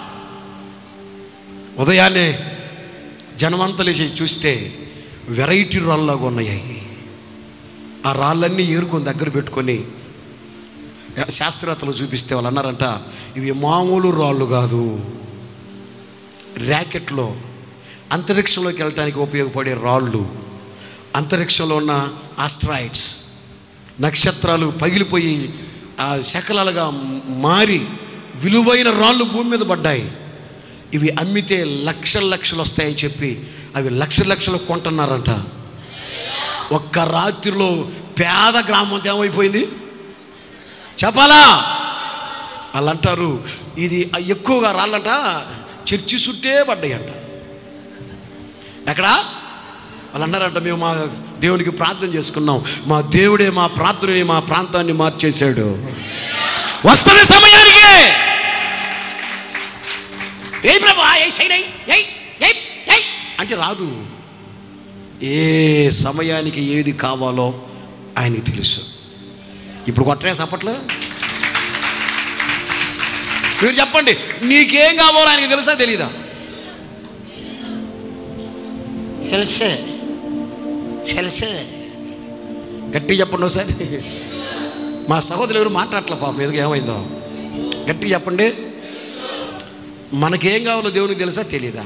ఉదయాన్నే జనమంతా లేచి చూస్తే వెరైటీ రాళ్ళలాగా ఉన్నాయి ఆ రాళ్ళన్నీ ఏరుకొని దగ్గర పెట్టుకొని శాస్త్రవేత్తలు చూపిస్తే వాళ్ళు అన్నారంట ఇవి మామూలు రాళ్ళు కాదు ర్యాకెట్లో అంతరిక్షంలోకి వెళ్ళటానికి ఉపయోగపడే రాళ్ళు అంతరిక్షంలో ఉన్న ఆస్ట్రాయిడ్స్ నక్షత్రాలు పగిలిపోయి ఆ శకలాలుగా మారి విలువైన రాళ్ళు భూమి మీద పడ్డాయి ఇవి అమ్మితే లక్షల లక్షలు వస్తాయని చెప్పి అవి లక్ష లక్షలు కొంటున్నారంట ఒక్క రాత్రిలో పేద గ్రామం అంతా ఏమైపోయింది చెప్పాలా వాళ్ళు అంటారు ఇది ఎక్కువగా రాళ్ళంట చర్చి చుట్టే పడ్డాయంట ఎక్కడా వాళ్ళు అన్నారంట మేము మా దేవునికి ప్రార్థన చేసుకున్నాం మా దేవుడే మా ప్రార్థనని మా ప్రాంతాన్ని మార్చేశాడు వస్తున్న సమయానికి ఏ ప్రభా ఏ సైనై ఏయ్ ఏయ్ ఏయ్ అంటే రాదు ఏ సమయానికి ఏది కావాలో ఆయనకి తెలుసు ఇప్పుడు కొట్టరే సప్పట్లో మీరు చెప్పండి నీకేం కావాలో ఆయనకి తెలుసా తెలీదా తెలుసే తెలుసే గట్టిగా చెప్పండి ఒకసారి మా సహోదరులు ఎవరు మాట్లాడలే పాపం ఎదుగు ఏమైందో గట్టిగా చెప్పండి మనకేం కావాలో దేవునికి తెలుసా తెలీదా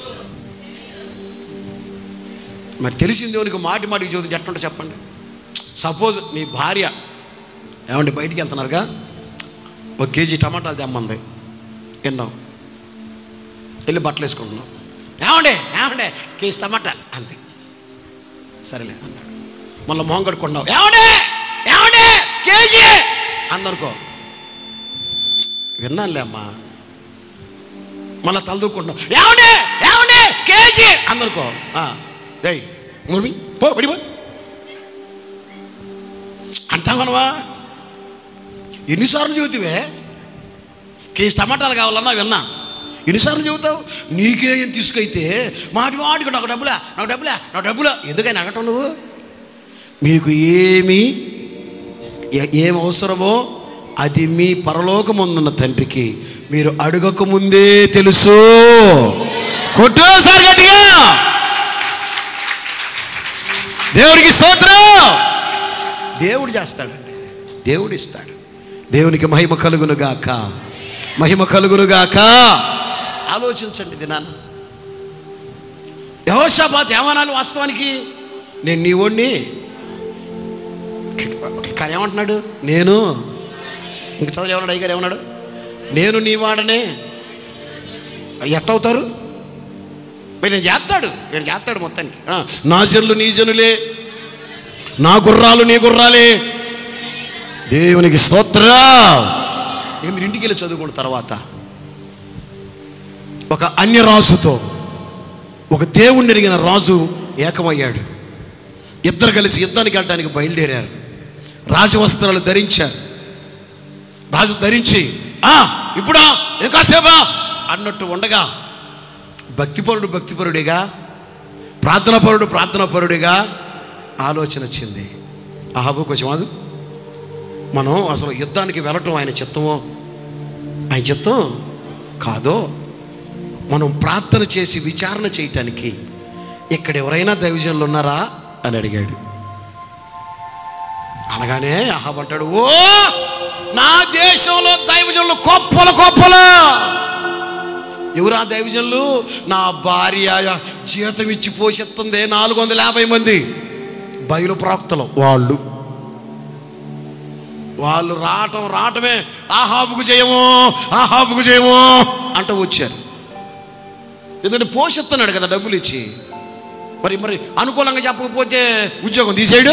మరి తెలిసిన దేవునికి మాటి మాటికి చదువుతుంటే ఎట్లుంటే చెప్పండి సపోజ్ నీ భార్య ఏమండి బయటికి వెళ్తున్నారుగా ఒక కేజీ టమాటాలు తెమ్మంది విన్నాం వెళ్ళి బట్టలు వేసుకుంటున్నాం ఏమండి ఏమండి కేజీ టమాటాలు అంతే సరేలే అన్నాడు మళ్ళీ మొహం కడుకున్నావు ఏమండి ఏమండి కేజీ అందనుకో విన్నానులే అమ్మా మళ్ళీ తలదూకుంటున్నావు ఏమండి ఏమండి కేజీ అందనుకో ఏయ్ మురిమి పో పడిపో అంటామనవా ఎన్నిసార్లు చెబుతావే కేజీ టమాటాలు కావాలన్నా విన్నా ఎన్నిసార్లు చెబుతావు నీకే ఏం తీసుకైతే మాటి మాటికి నాకు డబ్బులా నాకు డబ్బులా నాకు డబ్బులా ఎందుకని అడగటం నువ్వు మీకు ఏమి ఏ- ఏం అవసరమో అది మీ పరలోకముందున్న తండ్రికి మీరు అడగక ముందే తెలుసు కొట్టు సార్ గట్టిగా దేవుడికి స్తోత్రం దేవుడు చేస్తాడండి దేవుడు ఇస్తాడు దేవునికి మహిమ కలుగును గాక మహిమ కలుగును గాక ఆలోచించండి దినాన యహోషాబాద్ ఏమనాలి వాస్తవానికి నేను నీ ఓడిని కానీ ఏమంటున్నాడు నేను ఇంక చదువు ఏమన్నాడు అయ్యగారు ఏమన్నాడు నేను నీ వాడనే ఎట్టవుతారు మరి నేను చేస్తాడు నేను చేస్తాడు మొత్తానికి ఆ, నా జనులు నీ జనులే నా గుర్రాలు నీ గుర్రాలే దేవునికి స్తోత్రా ఇక మీరు ఇంటికి వెళ్ళి చదువుకున్న తర్వాత ఒక అన్య రాజుతో ఒక దేవుణ్ణి ఎరిగిన రాజు ఏకమయ్యాడు ఇద్దరు కలిసి యుద్ధానికి వెళ్ళడానికి బయలుదేరారు రాజవస్త్రాలు ధరించారు రాజు ధరించి ఆ ఇప్పుడా ఇంకాసేపా అన్నట్టు ఉండగా భక్తిపరుడు భక్తిపరుడిగా ప్రార్థనాపరుడు ప్రార్థనాపరుడిగా ఆలోచన వచ్చింది ఆహాబు కొంచెం ఆగు మనం అసలు యుద్ధానికి వెళ్ళటం ఆయన చిత్తమో ఆయన చిత్తం కాదో మనం ప్రార్థన చేసి విచారణ చేయటానికి ఇక్కడ ఎవరైనా దైవజనులు ఉన్నారా అని అడిగాడు అనగానే అహాబ్ అంటాడు ఓ నా దేశంలో దైవజనులు గొప్పలు గొప్పలు ఎవరా దైవజనులు నా భార్య జీతం ఇచ్చి పోషిస్తుంది నాలుగు వందల యాభై మంది బయలు ప్రాక్తలు వాళ్ళు వాళ్ళు రావటం రావటమే ఆహాబుకు చేయము ఆహాబుకు చేయము అంటూ వచ్చారు ఎందుకంటే పోషిస్తున్నాడు కదా డబ్బులు ఇచ్చి మరి మరి అనుకూలంగా చెప్పకపోతే ఉద్యోగం తీసేయడు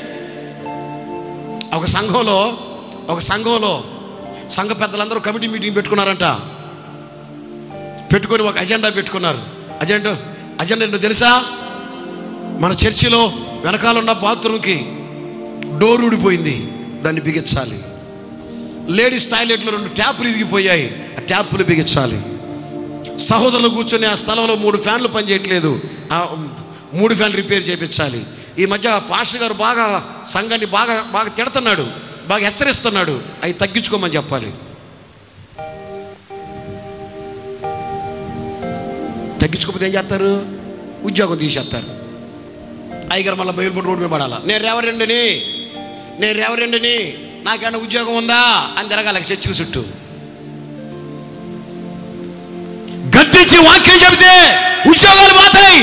ఒక సంఘంలో ఒక సంఘంలో సంఘ పెద్దలందరూ కమిటీ మీటింగ్ పెట్టుకున్నారంట పెట్టుకొని ఒక అజెండా పెట్టుకున్నారు అజెండా అజెండా ఏంటో తెలుసా మన చర్చిలో వెనకాల ఉన్న బాత్రూమ్కి డోర్ ఊడిపోయింది దాన్ని బిగించాలి లేడీస్ టాయిలెట్లో రెండు ట్యాపులు ఇరిగిపోయాయి ఆ ట్యాపులు బిగించాలి సహోదరులు కూర్చొని ఆ స్థలంలో మూడు ఫ్యాన్లు పనిచేయట్లేదు ఆ మూడు ఫ్యాన్లు రిపేర్ చేయించాలి ఈ మధ్య పాస్టర్ గారు బాగా సంఘాన్ని బాగా బాగా తిడుతున్నాడు బాగా హెచ్చరిస్తున్నాడు అవి తగ్గించుకోమని చెప్పాలి తగ్గించుకోకపోతే ఏం చేస్తారు ఉద్యోగం తీసేస్తారు అయ్యగారు మళ్ళీ బయలుపడి రోడ్డు మీద పడాలా నేను రేవరెండిని నేను రేవరెండిని నాకేమైనా ఉద్యోగం ఉందా అని తిరగాలి చర్చిల చుట్టూ గద్దించి వాక్యం చెబితే ఉద్యోగాలు పోతాయి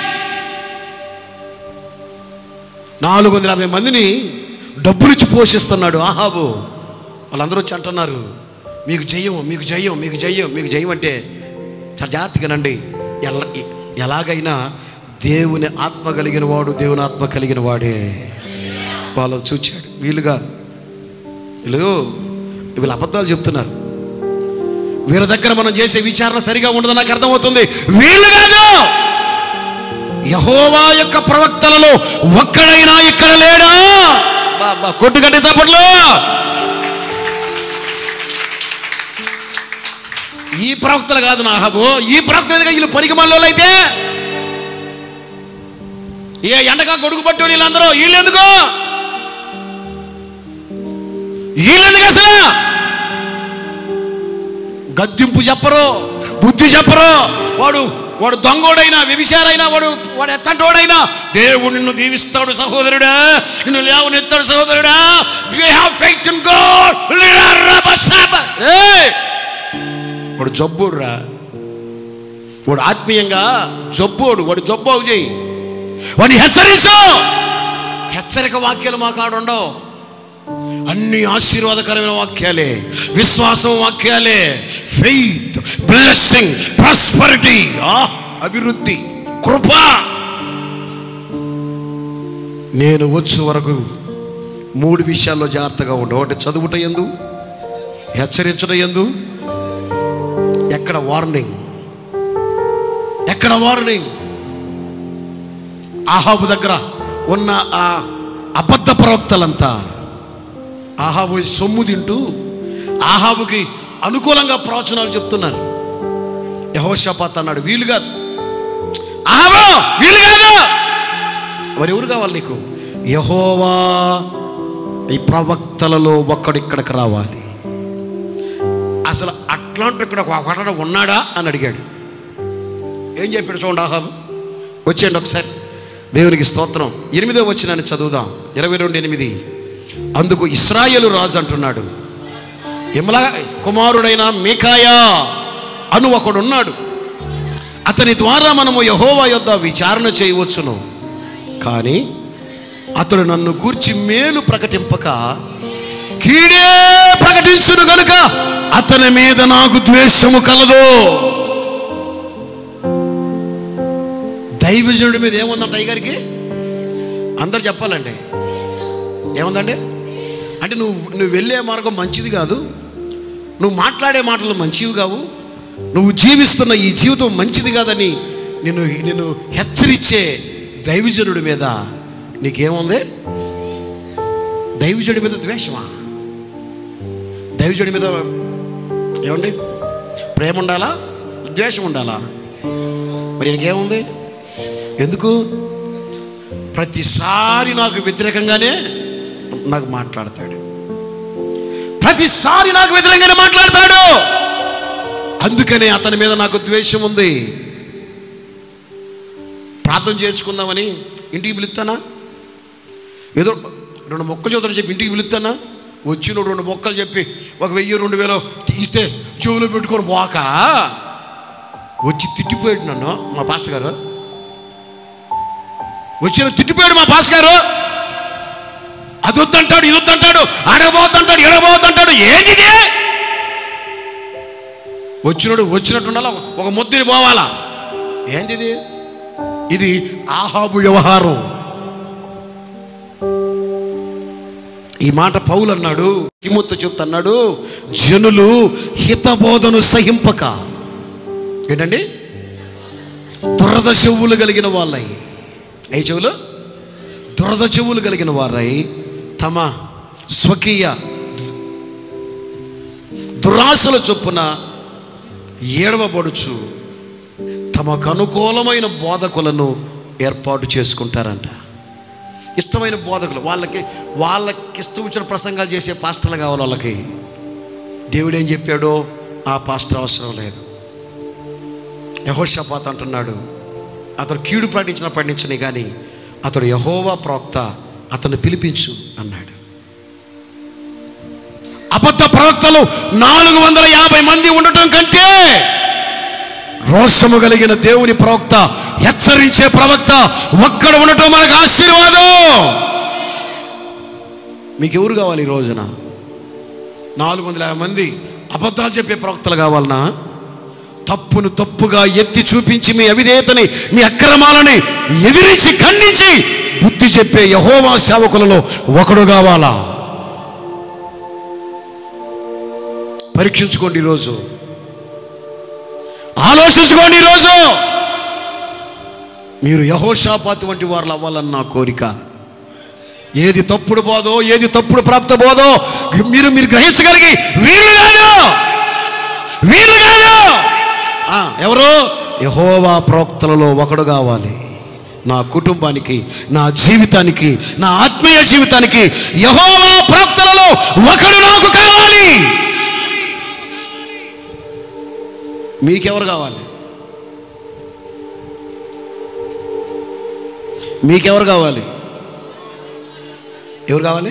నాలుగు వందల యాభై మందిని డబ్బులిచ్చి పోషిస్తున్నాడు ఆహాబు వాళ్ళందరూ వచ్చి అంటున్నారు మీకు జయం మీకు జయం మీకు జయం మీకు జయం అంటే చాలా జాగ్రత్తగానండి ఎల ఎలాగైనా దేవుని ఆత్మ కలిగిన వాడు దేవుని ఆత్మ కలిగిన వాడే వాళ్ళని చూచాడు వీళ్ళు కాదు వీళ్ళు వీళ్ళు అబద్ధాలు చెప్తున్నారు వీళ్ళ దగ్గర మనం చేసే విచారణ సరిగా ఉండదని నాకు అర్థమవుతుంది వీళ్ళు కాదు యహోవా యొక్క ప్రవక్తలలో ఒక్కడైనా ఇక్కడ లేడా బాబా కొట్టు కట్టి చప్పట్లో ఈ ప్రవక్తలు కాదు నా హబు ఈ ప్రవక్తలు ఎందుకు వీళ్ళు పనికి మళ్ళీ అయితే ఏ ఎండగా గొడుగు పట్టు వీళ్ళందరూ వీళ్ళు ఎందుకు వీళ్ళెందుకు అసలు గద్దింపు చెప్పరు బుద్ధి చెప్పరు వాడు వాడు దొంగోడైనా వ్యభిచారైనా వాడు వాడు ఎత్తంటోడైనా దేవుడు నిన్ను దీవిస్తాడు సహోదరుడా నిన్ను లేవనెత్తాడు సహోదరుడా you have faith in God వాడు జబ్బోడు రా వాడు ఆత్మీయంగా జబ్బోడు వాడు జబ్బోగు చేయి వాడిని హెచ్చరించు హెచ్చరిక వాక్యాలు మా కాడ ఉండవు అన్ని ఆశీర్వాదకరమైన వాక్యాలే విశ్వాసం వాక్యాలే ఫెయిత్ బ్లెస్సింగ్ ప్రాస్పరిటీ అభివృద్ధి కృప నేను వచ్చు వరకు మూడు విషయాల్లో జాగ్రత్తగా ఉండు ఒకటి చదువుట ఎందు హెచ్చరించడం ఎందు ఎక్కడ వార్నింగ్ ఎక్కడ వార్నింగ్ ఆహాబు దగ్గర ఉన్న ఆ అబద్ధ ప్రవక్తలంతా ఆహాబు సొమ్ము తింటూ ఆహాబుకి అనుకూలంగా ప్రవచనాలు చెప్తున్నారు యహోషపాత్ అన్నాడు వీలు కాదు ఆహాబు వీలు కాదు మరి ఎవరు కావాలి నీకు యహోవా ఈ ప్రవక్తలలో ఒక్కడు ఇక్కడికి రావాలి అసలు అట్లాంటి ఇక్కడ ఒకడ ఉన్నాడా అని అడిగాడు ఏం చెప్పాడు చూడండి ఆహాబు వచ్చేయండి ఒకసారి దేవునికి స్తోత్రం ఎనిమిదో వచ్చినాన్ని చదువుదాం ఇరవై రెండు ఎనిమిది అందుకు ఇస్రాయేలు రాజు అంటున్నాడు ఇమల కుమారుడైన మీకాయా అను ఒకడున్నాడు అతని ద్వారా మనము యహోవా యొద్ద విచారణ చేయవచ్చును కానీ అతడు నన్ను గూర్చి మేలు ప్రకటింపక కీడే ప్రకటించును గనుక అతని మీద నాకు ద్వేషము కలదు దైవజనుడి మీద ఏముందంట అయ్యగారికి అందరు చెప్పాలండి ఏముందండి అంటే నువ్వు నువ్వు వెళ్ళే మార్గం మంచిది కాదు నువ్వు మాట్లాడే మాటలు మంచివి కావు నువ్వు జీవిస్తున్న ఈ జీవితం మంచిది కాదని నిన్ను నిన్ను హెచ్చరించే దైవజనుడి మీద నీకేముంది దైవజుడి మీద ద్వేషమా దైవజుడి మీద ఏమండి ప్రేమ ఉండాలా ద్వేషం ఉండాలా మరి నీకేముంది ఎందుకు ప్రతిసారి నాకు వ్యతిరేకంగానే నాకు మాట్లాడతాడు ప్రతిసారి నాకు వ్యతిరేకంగానే మాట్లాడతాడు అందుకనే అతని మీద నాకు ద్వేషం ఉంది ప్రార్థన చేర్చుకుందామని ఇంటికి పిలుస్తానా ఏదో రెండు మొక్కలు చదువుతాను చెప్పి ఇంటికి పిలుస్తానా వచ్చిన రెండు మొక్కలు చెప్పి ఒక వెయ్యి రెండు వేలు తీస్తే చెవులో పెట్టుకొని పోక వచ్చి తిట్టిపోయాడు నన్ను మా పాస్టర్ గారు వచ్చిన తిట్టిపోయాడు మా పాస్ గారు అది వద్దంటాడు ఇది వద్దంటాడు అడగబోతుంటాడు ఎడబోతుంటాడు ఏంది ఇది? వచ్చినడు వచ్చినట్టు ఉండాలా ఒక ముద్దుని పోవాలా ఏంది ఇది ఇది ఆహాబు వ్యవహారం ఈ మాట పౌలు అన్నాడు తిమోత్తు చెప్తున్నాడు జనులు హితబోధను సహింపక ఏంటండి దురద చెవులు కలిగిన వాళ్ళై ఏ చెవులు దురద చెవులు కలిగిన వారై తమ స్వకీయ దురాశల చొప్పున ఏడవబడుచు తమకు అనుకూలమైన బోధకులను ఏర్పాటు చేసుకుంటారంట ఇష్టమైన బోధకులు వాళ్ళకి వాళ్ళకి ఇష్టం వచ్చిన ప్రసంగాలు చేసే పాస్టర్లు కావాలి వాళ్ళకి దేవుడు ఏం చెప్పాడో ఆ పాస్టర్ అవసరం లేదు యహోషపాత్ అంటున్నాడు అతడు కీడు ప్రకటించిన పండించని కానీ అతడు యహోవా ప్రవక్త అతను పిలిపించు అన్నాడు అబద్ధ ప్రవక్తలు నాలుగు వందల యాభై మంది ఉండటం కంటే రోషము కలిగిన దేవుని ప్రవక్త హెచ్చరించే ప్రవక్త ఒక్కడ ఉండటం మనకు ఆశీర్వాదం మీకు ఎవరు కావాలి ఈ రోజున నాలుగు వందల యాభై మంది అబద్ధాలు చెప్పే ప్రవక్తలు కావాలనా తప్పును తప్పుగా ఎత్తి చూపించి మీ అవిధేయతని మీ అక్రమాలని ఎదిరించి ఖండించి బుద్ధి చెప్పే యహోవా సేవకులలో ఒకడు కావాలా పరీక్షించుకోండి ఈరోజు ఆలోచించుకోండి ఈరోజు మీరు యహోషాపాతి వంటి వారు అవ్వాలని నా కోరిక ఏది తప్పుడు బోధో ఏది తప్పుడు ప్రాప్త బోధో మీరు మీరు గ్రహించగలిగి వీళ్ళు కాదు వీళ్ళు కాదు ఆ, ఎవరు యహోవా ప్రవక్తలలో ఒకడు కావాలి నా కుటుంబానికి నా జీవితానికి నా ఆత్మీయ జీవితానికి యహోవా ప్రవక్తలలో ఒకడు నాకు కావాలి మీకెవరు కావాలి మీకెవరు కావాలి ఎవరు కావాలి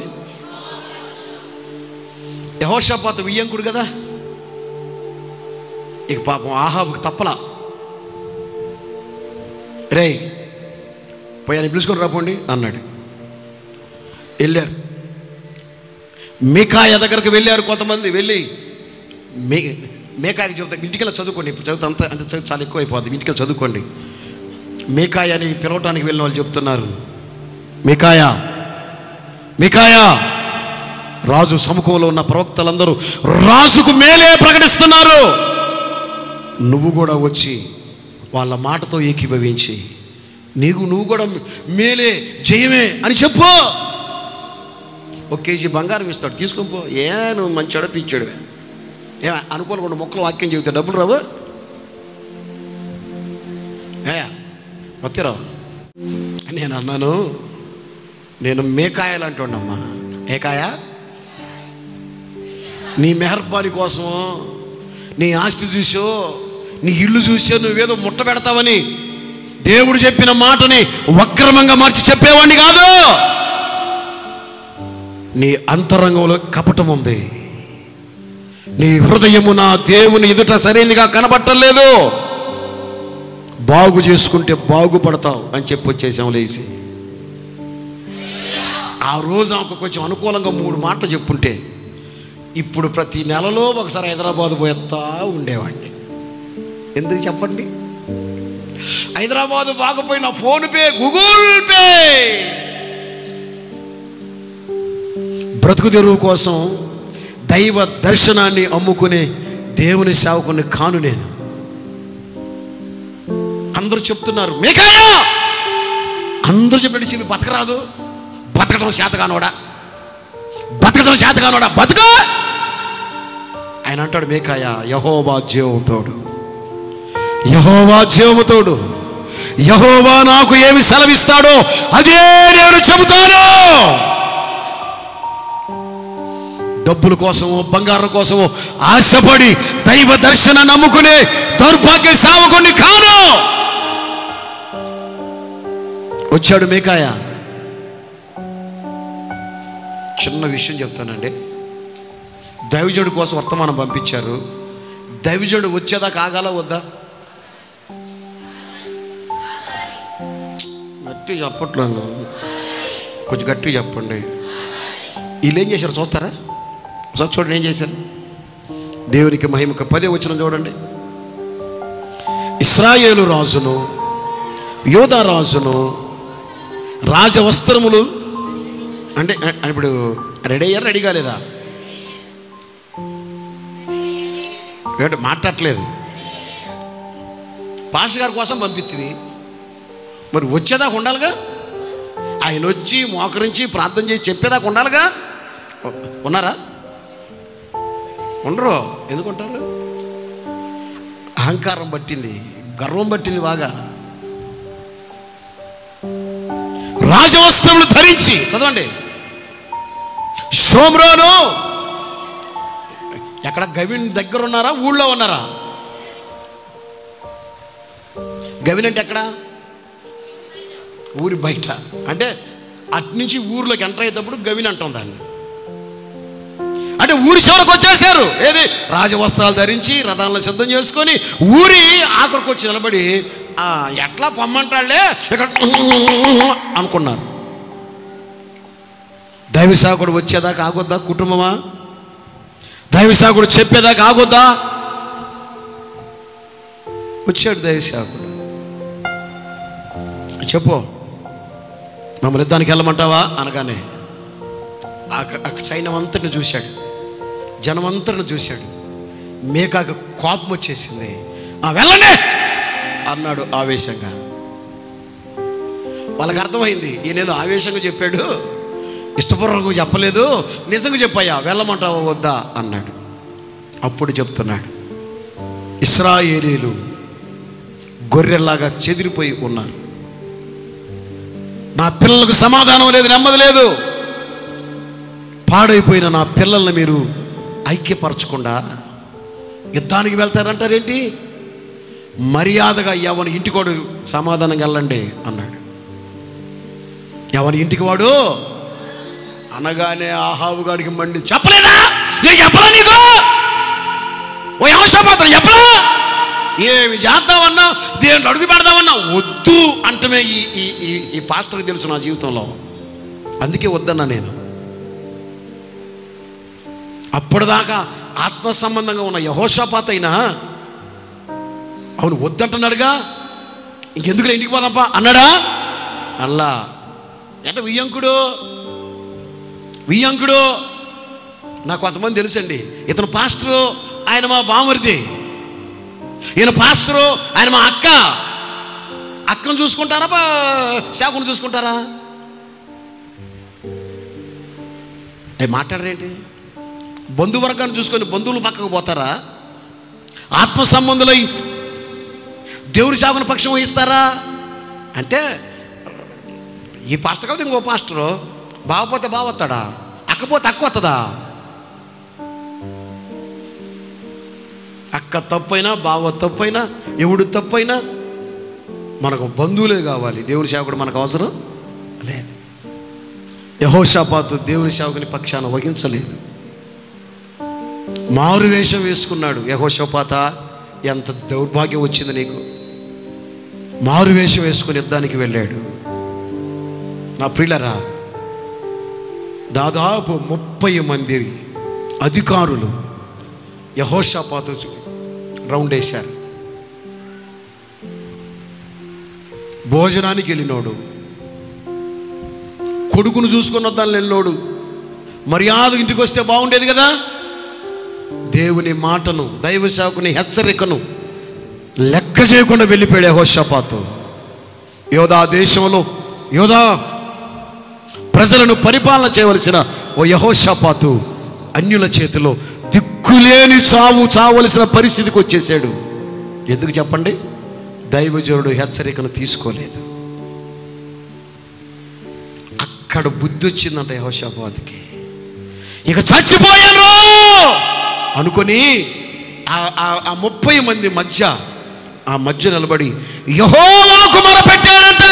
యహోషపాత వియ్యంకుడు కదా ఇక పాపం ఆహాబుకి తప్పలా రే పోయాను పిలుచుకొని రాపోండి అన్నాడు వెళ్ళారు మీకాయ దగ్గరకు వెళ్ళారు కొంతమంది వెళ్ళి మే మేకాయకి చెబుతా ఇంటికెళ్ళి చదువుకోండి ఇప్పుడు చదువుతా అంత అంత చదువు చాలా ఎక్కువ అయిపోద్ది ఇంటికెళ్ళి చదువుకోండి మీకాయ అని పిలవటానికి వెళ్ళిన వాళ్ళు చెప్తున్నారు మీకాయ మీకాయ రాజు సముఖంలో ఉన్న ప్రవక్తలందరూ రాజుకు మేలే ప్రకటిస్తున్నారు నువ్వు కూడా వచ్చి వాళ్ళ మాటతో ఏకీభవించి నీకు నువ్వు కూడా మేలే జయమే అని చెప్పు ఒక కేజీ బంగారం ఇస్తాడు తీసుకొని పో ఏ నువ్వు మంచోడ పిచ్చాడు ఏ అనుకోకుండా మొక్కలు వాక్యం చెబితే డబ్బులు రావు ఏ వత్తిరావు నేను అన్నాను నేను మేకాయలు అంటున్నామ్మా ఏకాయ నీ మెహర్బాని కోసము నీ ఆస్తి చూసో నీ ఇల్లు చూసో నువ్వేదో ముట్ట పెడతావని దేవుడు చెప్పిన మాటని వక్రమంగా మార్చి చెప్పేవాడిని కాదు నీ అంతరంగంలో కపటం ఉంది నీ హృదయము నా దేవుని ఎదుట సరైనదిగా కనబట్టలేదు బాగు చేసుకుంటే బాగుపడతావు అని చెప్పి వచ్చేసాం లేచి ఆ రోజు ఆమెకు కొంచెం అనుకూలంగా మూడు మాటలు చెప్పుంటే ఇప్పుడు ప్రతి నెలలో ఒకసారి హైదరాబాద్ పోయేస్తా ఉండేవాడిని ఎందుకు చెప్పండి హైదరాబాద్ బాగుపోయిన ఫోన్ పే గూగుల్ పే బ్రతుకు తెరువు కోసం దైవ దర్శనాన్ని అమ్ముకునే దేవుని సేవకుని కాను నేను అందరూ చెప్తున్నారు మేకాయ అందరూ చెప్పినట్టు చెప్పి బతకరాదు బతకడం చేతగానోడా బతకడం చేతగానోడా బతుక ఆయన అంటాడు మేకాయ యహోవా జీవముతోడు యహోవా జీవముతోడు యహోవా నాకు ఏమి సెలవిస్తాడో అదే నేను చెబుతాను డబ్బుల కోసమో బంగారం కోసమో ఆశపడి దైవ దర్శన నమ్ముకునే దౌర్భాగ్య సేవకుని కాను వచ్చాడు మేకాయ చిన్న విషయం చెప్తానండి దైవజుడి కోసం వర్తమానం పంపించారు దైవజుడు వచ్చేదాకా ఆగాల వద్దా గట్టి చెప్పట్లేదు కొంచెం గట్టి చెప్పండి వీళ్ళు ఏం చేశారు చూస్తారా ఒకసారి చూడండి ఏం చేశారు దేవునికి మహిమక పదే వచ్చిన చూడండి ఇస్రాయేలు రాజును యోధా రాజును రాజవస్త్రములు అంటే అ- ఇప్పుడు రెడీ అయ్యారు రెడీ కాలేదా ఏంటి మాట్లాడట్లేదు పాస్ గారి కోసం పంపిస్తుంది మరి వచ్చేదాకా ఉండాలిగా ఆయన వచ్చి మోకరించి ప్రార్థన చేసి చెప్పేదాకా ఉండాలిగా ఉ- ఉన్నారా ఉండరు ఎందుకు ఉంటారు అహంకారం పట్టింది గర్వం పట్టింది బాగా రాజవస్త్రములు ధరించి చదవండి షోమ్రోను ఎక్కడ గవిన్ దగ్గర ఉన్నారా ఊళ్ళో ఉన్నారా గవిన్ అంటే ఎక్కడ ఊరి బయట అంటే అట్నుంచి ఊర్లోకి ఎంటర్ అయ్యేటప్పుడు గవిన్ అంటాం దాన్ని అంటే ఊరి చివరకు వచ్చేసారు ఏది రాజవస్త్రాలు ధరించి రథాలను సిద్ధం చేసుకొని ఊరి ఆఖరికి వచ్చి నిలబడి "ఆ, ఎట్లా పొమ్మంటాళ్లే ఇక్కడ అనుకున్నారు దైవశాకుడు వచ్చేదాకా ఆగొద్దా కుటుంబమా దైవశాకుడు చెప్పేదాకా ఆగొద్దా వచ్చాడు దైవశాకుడు చెప్పు మమ్మల్ని యుద్ధానికి వెళ్ళమంటావా అనగానే ఆ ఆ సైన్యం అంతటిని చూశాడు జనం అంతటిని చూశాడు మేకాకు కోపం వచ్చేసింది "ఆ, వెళ్ళండి అన్నాడు ఆవేశంగా వాళ్ళకి అర్థమైంది ఈయనేదో ఆవేశంగా చెప్పాడు ఇష్టపూర్వకంగా చెప్పలేదు నిజంగా చెప్పయ్యా వెళ్ళమంటావా వద్దా అన్నాడు అప్పుడు చెప్తున్నాడు ఇస్రాయేలీలు గొర్రెల్లాగా చెదిరిపోయి ఉన్నారు నా పిల్లలకు సమాధానం లేదు నెమ్మది లేదు పాడైపోయిన నా పిల్లల్ని మీరు ఐక్యపరచకుండా యుద్ధానికి వెళ్తారంటారేంటి మర్యాదగా ఎవరి ఇంటికి వాడు సమాధానం వెళ్ళండి అన్నాడు ఎవరి ఇంటికి వాడు అనగానే ఆహావు గాడికి మండి చెప్పలేదా నేను చెప్పలా నీకు ఓ యమశాపాత్రం చెప్పలా ఏమి చేద్దామన్నా దేవుని అడుగు పెడదామన్నా వద్దు అంటమే ఈ ఈ ఈ ఈ పాస్టర్కి తెలుసు నా జీవితంలో అందుకే వద్దన్నా నేను అప్పటిదాకా ఆత్మ సంబంధంగా ఉన్న యహోషాపాత్ అయినా అవును వద్దంటున్నాడుగా ఇంకెందుకు ఇంటికి పోదాంపా అన్నాడా అల్లా అంటే వియ్యంకుడు వియ్యంకుడు నాకు కొంతమంది తెలుసండి ఇతను పాస్టరు ఆయన మా బామరిది ఈయన పాస్టరు ఆయన మా అక్క అక్కను చూసుకుంటారా బా శాఖను చూసుకుంటారా అవి మాట్లాడరేంటి బంధువర్గాన్ని చూసుకొని బంధువులు పక్కకు పోతారా ఆత్మ సంబంధులై దేవుడి శాఖను పక్షం వహిస్తారా అంటే ఈ పాస్టర్ కాదు ఇంకో పాస్టరు బావపోతే బావ వస్తాడా అక్కపోతే అక్క వస్తుందా అక్క తప్పైనా బావ తప్పైనా ఎవడు తప్పైనా మనకు బంధువులే కావాలి దేవుని సేవకుడు మనకు అవసరం లేదు యహోషాపాతు దేవుని సేవకుని పక్షాన వహించలేదు మారు వేషం వేసుకున్నాడు యహోషపాత ఎంత దౌర్భాగ్యం వచ్చింది నీకు మారు వేషం వేసుకుని యుద్ధానికి వెళ్ళాడు నా ప్రియులరా దాదాపు ముప్పై మంది అధికారులు యహోషాపాతు రౌండ్ వేశారు భోజనానికి వెళ్ళినోడు కొడుకును చూసుకున్న వద్దాన్ని వెళ్ళినోడు మర్యాద ఇంటికి వస్తే బాగుండేది కదా దేవుని మాటను దైవ సేవకుని హెచ్చరికను లెక్క చేయకుండా వెళ్ళిపోయాడు యెహోషాపాతు యోధా దేశంలో యోధా ప్రజలను పరిపాలన చేయవలసిన ఓ యహోషాపాతు అన్యుల చేతిలో దిక్కులేని చావు చావలసిన పరిస్థితికి వచ్చేసాడు ఎందుకు చెప్పండి దైవజనుడు హెచ్చరికను తీసుకోలేదు అక్కడ బుద్ధి వచ్చిందంట యహోషాపాతుకి ఇక చచ్చిపోయాను అనుకొని ఆ- ఆ- ఆ ముప్పై మంది మధ్య ఆ మధ్య నిలబడి యహోవాకు మొరపెట్టాడంట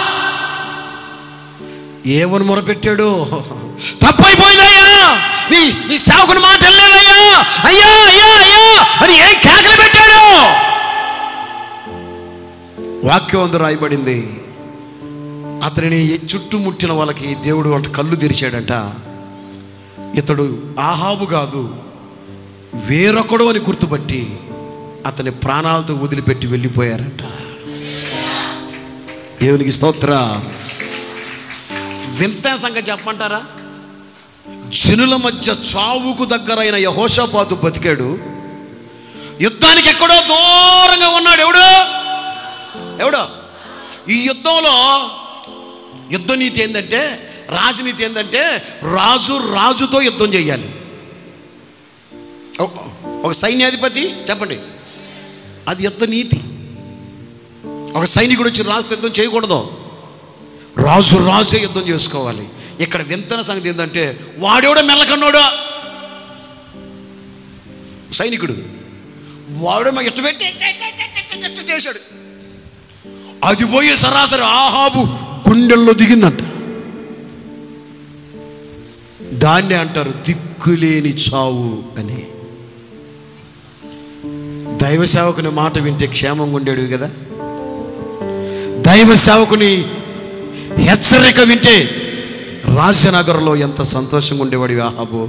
ఏమని మొరపెట్టాడు తప్పైపోయిందయ్యా నీ నీ సేవకుని మాట వెళ్ళలేదయ్యా అయ్యా అయ్యా అయ్యా అని ఏం కేకలు పెట్టాడు వాక్యం అందు రాయబడింది అతనిని చుట్టుముట్టిన వాళ్ళకి దేవుడు అంటే కళ్ళు తెరిచాడంట ఇతడు ఆహాబు కాదు వేరొకడు అని గుర్తుపట్టి అతని ప్రాణాలతో వదిలిపెట్టి వెళ్ళిపోయారంట దేవునికి స్తోత్ర వింత సంగతి చెప్పమంటారా జనుల మధ్య చావుకు దగ్గరైన యహోషపాతు బతికాడు యుద్ధానికి ఎక్కడో దూరంగా ఉన్నాడు ఎవడు ఎవడో ఈ యుద్ధంలో యుద్ధ నీతి ఏంటంటే రాజనీతి ఏంటంటే రాజు రాజుతో యుద్ధం చేయాలి ఒక- ఒక సైన్యాధిపతి చెప్పండి అది యుద్ధ నీతి ఒక సైనికుడు వచ్చి రాజుతో యుద్ధం చేయకూడదు రాజు రాజే యుద్ధం చేసుకోవాలి ఇక్కడ వింతన సంగతి ఏంటంటే వాడెవడో మెల్లకన్నోడు సైనికుడు వాడు మా ఇట్ట పెట్టి ఇట్ట ఇట్ట ఇట్ట ఇట్ట ఇట్ట ఇట్ట చేశాడు అది పోయి సరాసరి ఆహాబు గుండెల్లో దిగిందంట దాన్ని అంటారు దిక్కులేని చావు అని దైవ సేవకుని మాట వింటే క్షేమంగా ఉండేవి కదా దైవ సేవకుని హెచ్చరిక వింటే రాజనగర్లో ఎంత సంతోషంగా ఉండేవాడు ఆహాబు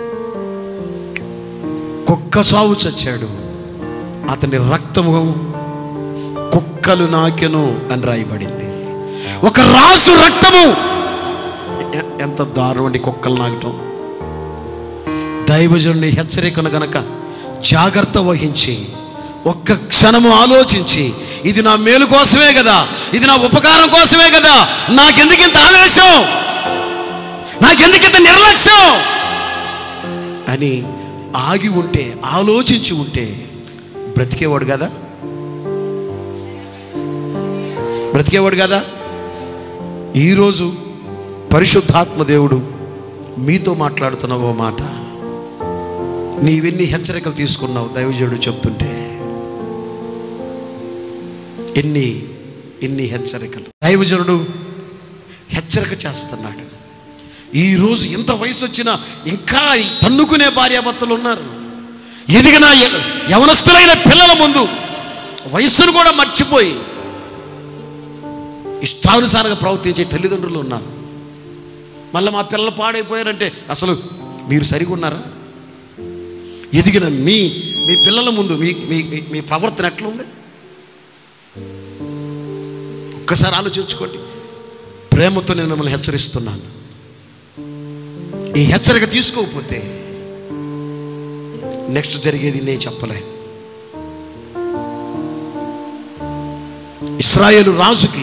కుక్క చావు చచ్చాడు అతని రక్తము కుక్కలు నాకెను అని రాయబడింది ఒక రాజు రక్తము ఎ- ఎంత దారుణం అండి కుక్కలు నాకటం దైవజనుని హెచ్చరికను గనక జాగ్రత్త వహించి ఒక్క క్షణము ఆలోచించి ఇది నా మేలు కోసమే కదా ఇది నా ఉపకారం కోసమే కదా నాకెందుకు ఇంత ఆవేశం నాకెందుకు ఇంత నిర్లక్ష్యం అని ఆగి ఉంటే ఆలోచించి ఉంటే బ్రతికేవాడు కదా బ్రతికేవాడు కదా ఈరోజు పరిశుద్ధాత్మ దేవుడు మీతో మాట్లాడుతున్న ఓ మాట నీవెన్ని హెచ్చరికలు తీసుకున్నావు దైవజనుడు చెప్తుంటే ఎన్ని ఎన్ని హెచ్చరికలు దైవజనుడు హెచ్చరిక చేస్తున్నాడు ఈరోజు ఇంత వయసు వచ్చినా ఇంకా తన్నుకునే భార్యాభర్తలు ఉన్నారు ఎదిగిన య- యవనస్తులైన పిల్లల ముందు వయస్సును కూడా మర్చిపోయి ఇష్టానుసారంగా ప్రవర్తించే తల్లిదండ్రులు ఉన్నారు మళ్ళీ మా పిల్లలు పాడైపోయారంటే అసలు మీరు సరిగా ఉన్నారా ఎదిగిన మీ మీ పిల్లల ముందు మీ మీ మీ- మీ ప్రవర్తన ఎట్లా ఉంది ఒక్కసారి ఆలోచించుకోండి ప్రేమతో నేను మిమ్మల్ని హెచ్చరిస్తున్నాను ఈ హెచ్చరిక తీసుకోకపోతే నెక్స్ట్ జరిగేది నేను చెప్పలే ఇస్రాయేలు రాజుకి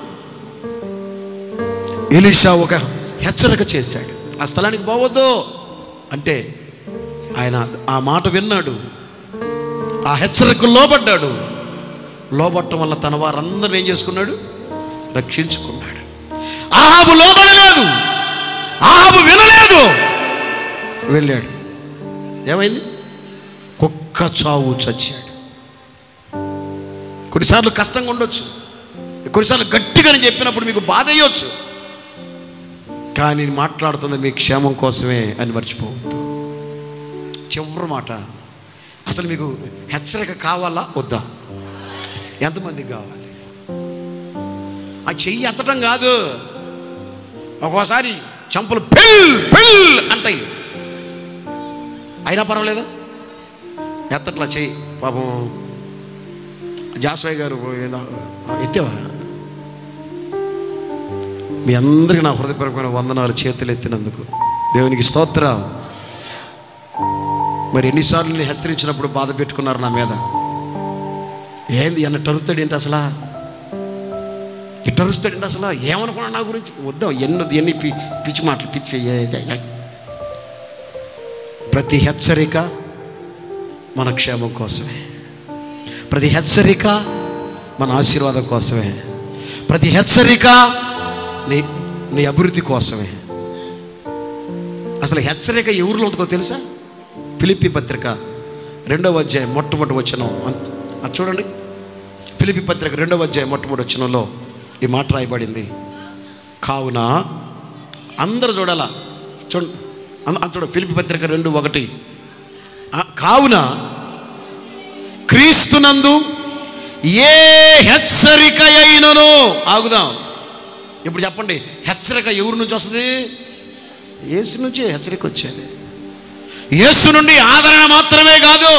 ఎలీషా ఒక హెచ్చరిక చేశాడు ఆ స్థలానికి పోవద్దు అంటే ఆయన ఆ మాట విన్నాడు ఆ హెచ్చరిక లోబడ్డాడు లోబట్టం వల్ల తన వారందరూ ఏం చేసుకున్నాడు రక్షించుకున్నాడు ఆహాబు లోబడలేదు ఆహాబు వినలేదు వెళ్ళాడు ఏమైంది కుక్క చావు చచ్చాడు కొన్నిసార్లు కష్టంగా ఉండొచ్చు కొన్నిసార్లు గట్టిగానే చెప్పినప్పుడు మీకు బాధ అయ్యొచ్చు కానీ మాట్లాడుతుంది మీ క్షేమం కోసమే అని మర్చిపోవద్దు చివరి మాట అసలు మీకు హెచ్చరిక కావాలా వద్దా ఎంతమందికి కావాలి ఆ చెయ్యి ఎత్తటం కాదు ఒక్కోసారి చంపలు పెల్ పెల్ అంటాయి అయినా పర్వాలేదా ఎత్తట్లా చెయ్యి పాపం జాస్వయ్య గారు ఏదో ఎత్తేవా మీ అందరికీ నా హృదయపరమైన వందనాలు చేతులు ఎత్తినందుకు దేవునికి స్తోత్రం మరి ఎన్నిసార్లు నేను హెచ్చరించినప్పుడు బాధ పెట్టుకున్నారు నా మీద ఏంది అన్నట్టు అరుస్తాడు ఏంటి అసలు ఇట్ట అరుస్తాడు అసలు ఏమనుకున్నా నా గురించి వద్దాం ఎన్నో ఎన్ని పి పిచ్చి మాటలు పిచ్చి ఏ- ఏ- ఏ- ప్రతి హెచ్చరిక మన క్షేమం కోసమే ప్రతి హెచ్చరిక మన ఆశీర్వాదం కోసమే ప్రతి హెచ్చరిక నీ నీ అభివృద్ధి కోసమే అసలు హెచ్చరిక ఎవరిలో ఉంటుందో తెలుసా ఫిలిప్పి పత్రిక రెండవ అధ్యాయం మొట్టమొదటి వచనం అన్- అది చూడండి ఫిలిపి పత్రిక రెండవ అధ్యాయం మొట్టమొదటి వచనంలో ఈ మాట రాయబడింది కావున అందరు చూడాలా చూడండి అం- అది చూడ ఫిలిపి పత్రిక రెండు ఒకటి ఆ, కావున క్రీస్తునందు ఏ హెచ్చరిక అయినను ఆగుదాం ఇప్పుడు చెప్పండి హెచ్చరిక ఎవరి నుంచి వస్తుంది ఏసు నుంచే హెచ్చరిక వచ్చేది యేసు నుండి ఆదరణ మాత్రమే కాదు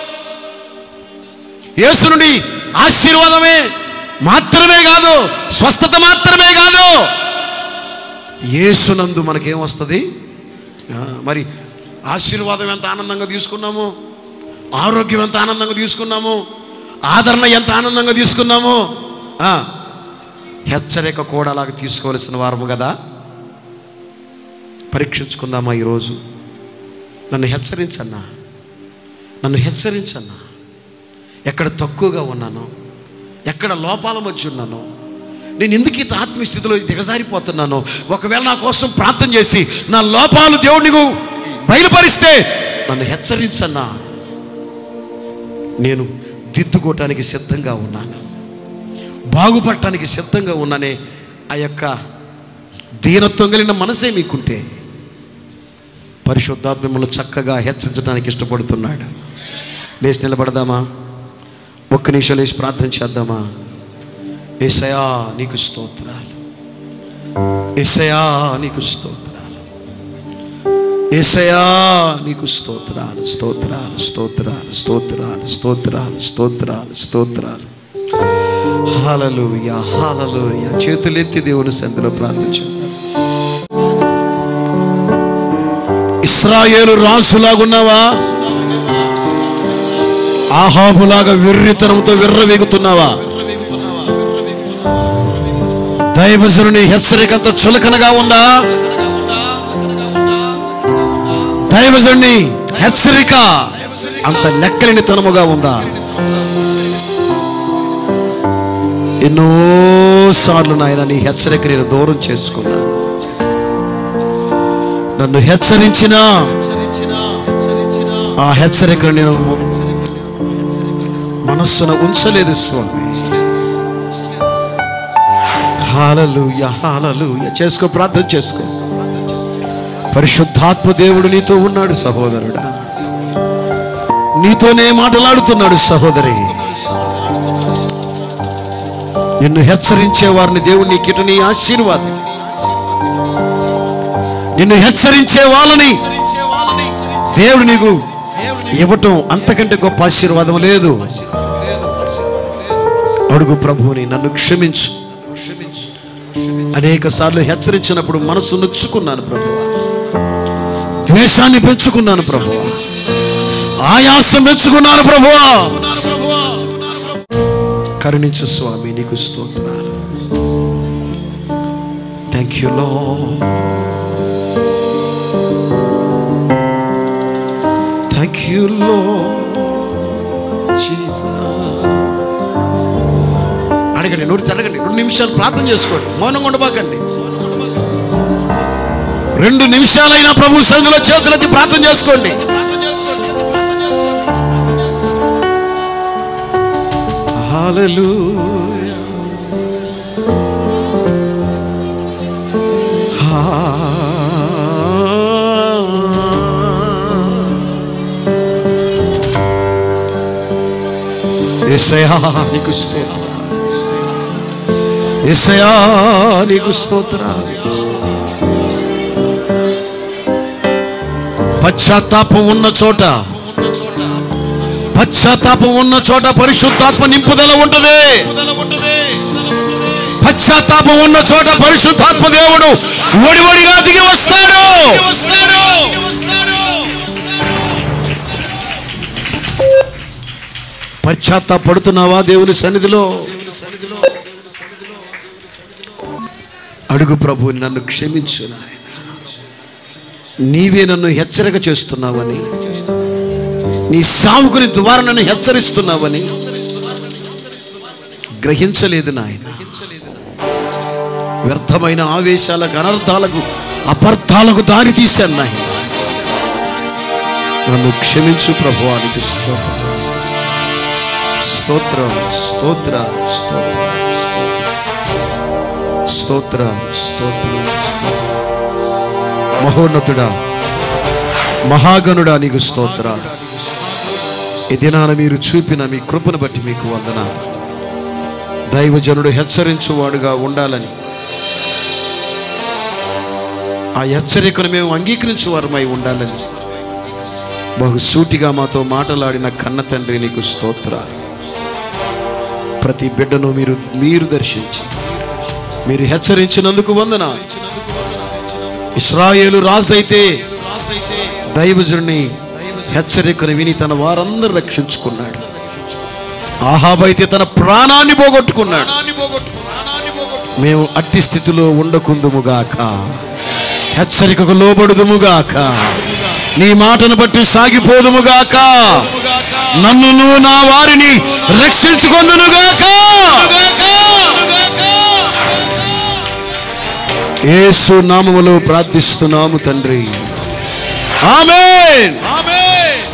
యేసు నుండి ఆశీర్వాదమే మాత్రమే కాదు స్వస్థత మాత్రమే కాదు యేసునందు మనకేం వస్తుంది ఆ, మరి ఆశీర్వాదం ఎంత ఆనందంగా తీసుకున్నాము ఆరోగ్యం ఎంత ఆనందంగా తీసుకున్నాము ఆదరణ ఎంత ఆనందంగా తీసుకున్నాము ఆ, హెచ్చరిక కూడా అలాగ తీసుకోవలసిన వారము కదా పరీక్షించుకుందామా ఈరోజు నన్ను హెచ్చరించన్నా నన్ను హెచ్చరించన్నా ఎక్కడ తక్కువగా ఉన్నానో ఎక్కడ లోపాల మధ్య ఉన్నానో నేను ఎందుకు ఇంత ఆత్మీయ స్థితిలో దిగజారిపోతున్నానో ఒకవేళ నా కోసం ప్రార్థన చేసి నా లోపాలు దేవుడు నీకు బయలుపరిస్తే నన్ను హెచ్చరించన్నా నేను దిద్దుకోవటానికి సిద్ధంగా ఉన్నాను బాగుపడటానికి సిద్ధంగా ఉన్నానే ఆ యొక్క దీనత్వం కలిగిన మనసే మీకుంటే పరిశుద్ధాత్మ మిమ్మల్ని చక్కగా హెచ్చరించడానికి ఇష్టపడుతున్నాడు లేచి నిలబడదామా ఒక్క నిమిషం లేచి ప్రార్థన చేద్దామా ఏసయా నీకు స్తోత్రాలు ఏసయా నీకు స్తోత్రాలు ఏసయా నీకు స్తోత్రాలు స్తోత్రాలు స్తోత్రాలు స్తోత్రాలు స్తోత్రాలు స్తోత్రాలు స్తోత్రాలు హాలలుయ హాలలుయ చేతులెత్తి దేవుని సంధిలో ప్రార్థించాం ఇస్రాయేలు రాజులాగున్నావా ఆహాబులాగా వెర్రితనంతో విర్రవీగుతున్నావా దైవజనుని హెచ్చరికంత చులకనగా ఉందా దైవజనుని హెచ్చరిక అంత లెక్కలేని తనముగా ఉందా ఎన్నో సార్లు నాయన నీ హెచ్చరిక నేను దూరం చేసుకున్నాను నన్ను హెచ్చరించిన ఆ హెచ్చరికను నేను మనస్సున ఉంచలేదు స్వామి హాలలుయ హాలలుయ చేసుకో ప్రార్థన చేసుకో పరిశుద్ధాత్మ దేవుడు నీతో ఉన్నాడు సహోదరుడా నీతోనే మాటలాడుతున్నాడు సహోదరి నిన్ను హెచ్చరించే వారిని దేవుడు నీ కిట నీ ఆశీర్వాదం నిన్ను హెచ్చరించే వాళ్ళని దేవుడు నీకు ఇవ్వటం అంతకంటే గొప్ప ఆశీర్వాదం లేదు అడుగు ప్రభువుని నన్ను క్షమించు అనేక సార్లు హెచ్చరించినప్పుడు మనసు నొచ్చుకున్నాను ప్రభు ద్వేషాన్ని పెంచుకున్నాను ప్రభు ఆయాసం పెంచుకున్నాను ప్రభు కరుణించు స్వామి నీకు స్తోత్రాలు thank you Lord thank you Lord అడగండి నోటి చదగండి రెండు నిమిషాలు ప్రార్థన చేసుకోండి మౌనంగా ఉండబాకండి రెండు నిమిషాలైనా ప్రభు సంధిలో చేతులెత్తి ప్రార్థన చేసుకోండి Hallelujah. ఏసయా నీకు స్తోత్ర ఏసయా నీకు స్తోత్ర పశ్చాత్తాపం ఉన్న చోట పశ్చాత్తాపం ఉన్న చోట పరిశుద్ధాత్మ నింపుదల ఉంటుంది పశ్చాత్తాపం ఉన్న చోట పరిశుద్ధాత్మ దేవుడు ఒడివడిగా దిగి వస్తాడు పశ్చాత్తాపడుతున్నావా దేవుని సన్నిధిలో అడుగు ప్రభు నన్ను క్షమించు నాయన నీవే నన్ను హెచ్చరిక చేస్తున్నావని నీ సావుకుని ద్వారా నన్ను హెచ్చరిస్తున్నావని గ్రహించలేదు నాయన వ్యర్థమైన ఆవేశాలకు అనర్థాలకు అపార్థాలకు దారి తీశాను నాయన నన్ను క్షమించు ప్రభువానికి స్తోత్రం స్తోత్ర స్తోత్ర స్తోత్ర స్తోత్ర మహోన్నతుడా మహాగణుడా నీకు స్తోత్రాలు ఈ దినాన మీరు చూపిన మీ కృపను బట్టి మీకు వందన దైవజనుడు హెచ్చరించువాడుగా ఉండాలని ఆ హెచ్చరికను మేము అంగీకరించువారమై ఉండాలని బహుసూటిగా మాతో మాటలాడిన కన్న తండ్రి నీకు స్తోత్రాలు ప్రతి బిడ్డను మీరు మీరు దర్శించి మీరు హెచ్చరించినందుకు వందన ఇస్రాయేలు రాజు అయితే దైవజుడిని హెచ్చరికను విని తన వారందరూ రక్షించుకున్నాడు ఆహాబ్ అయితే తన ప్రాణాన్ని పోగొట్టుకున్నాడు మేము అట్టి స్థితిలో ఉండకుందుముగాక హెచ్చరికకు లోబడుదుముగాక నీ మాటను బట్టి సాగిపోదుముగాక నన్ను నువ్వు నా వారిని రక్షించుకొందునుగాక యేసు నామములో ప్రార్థిస్తున్నాము తండ్రి ఆమేన్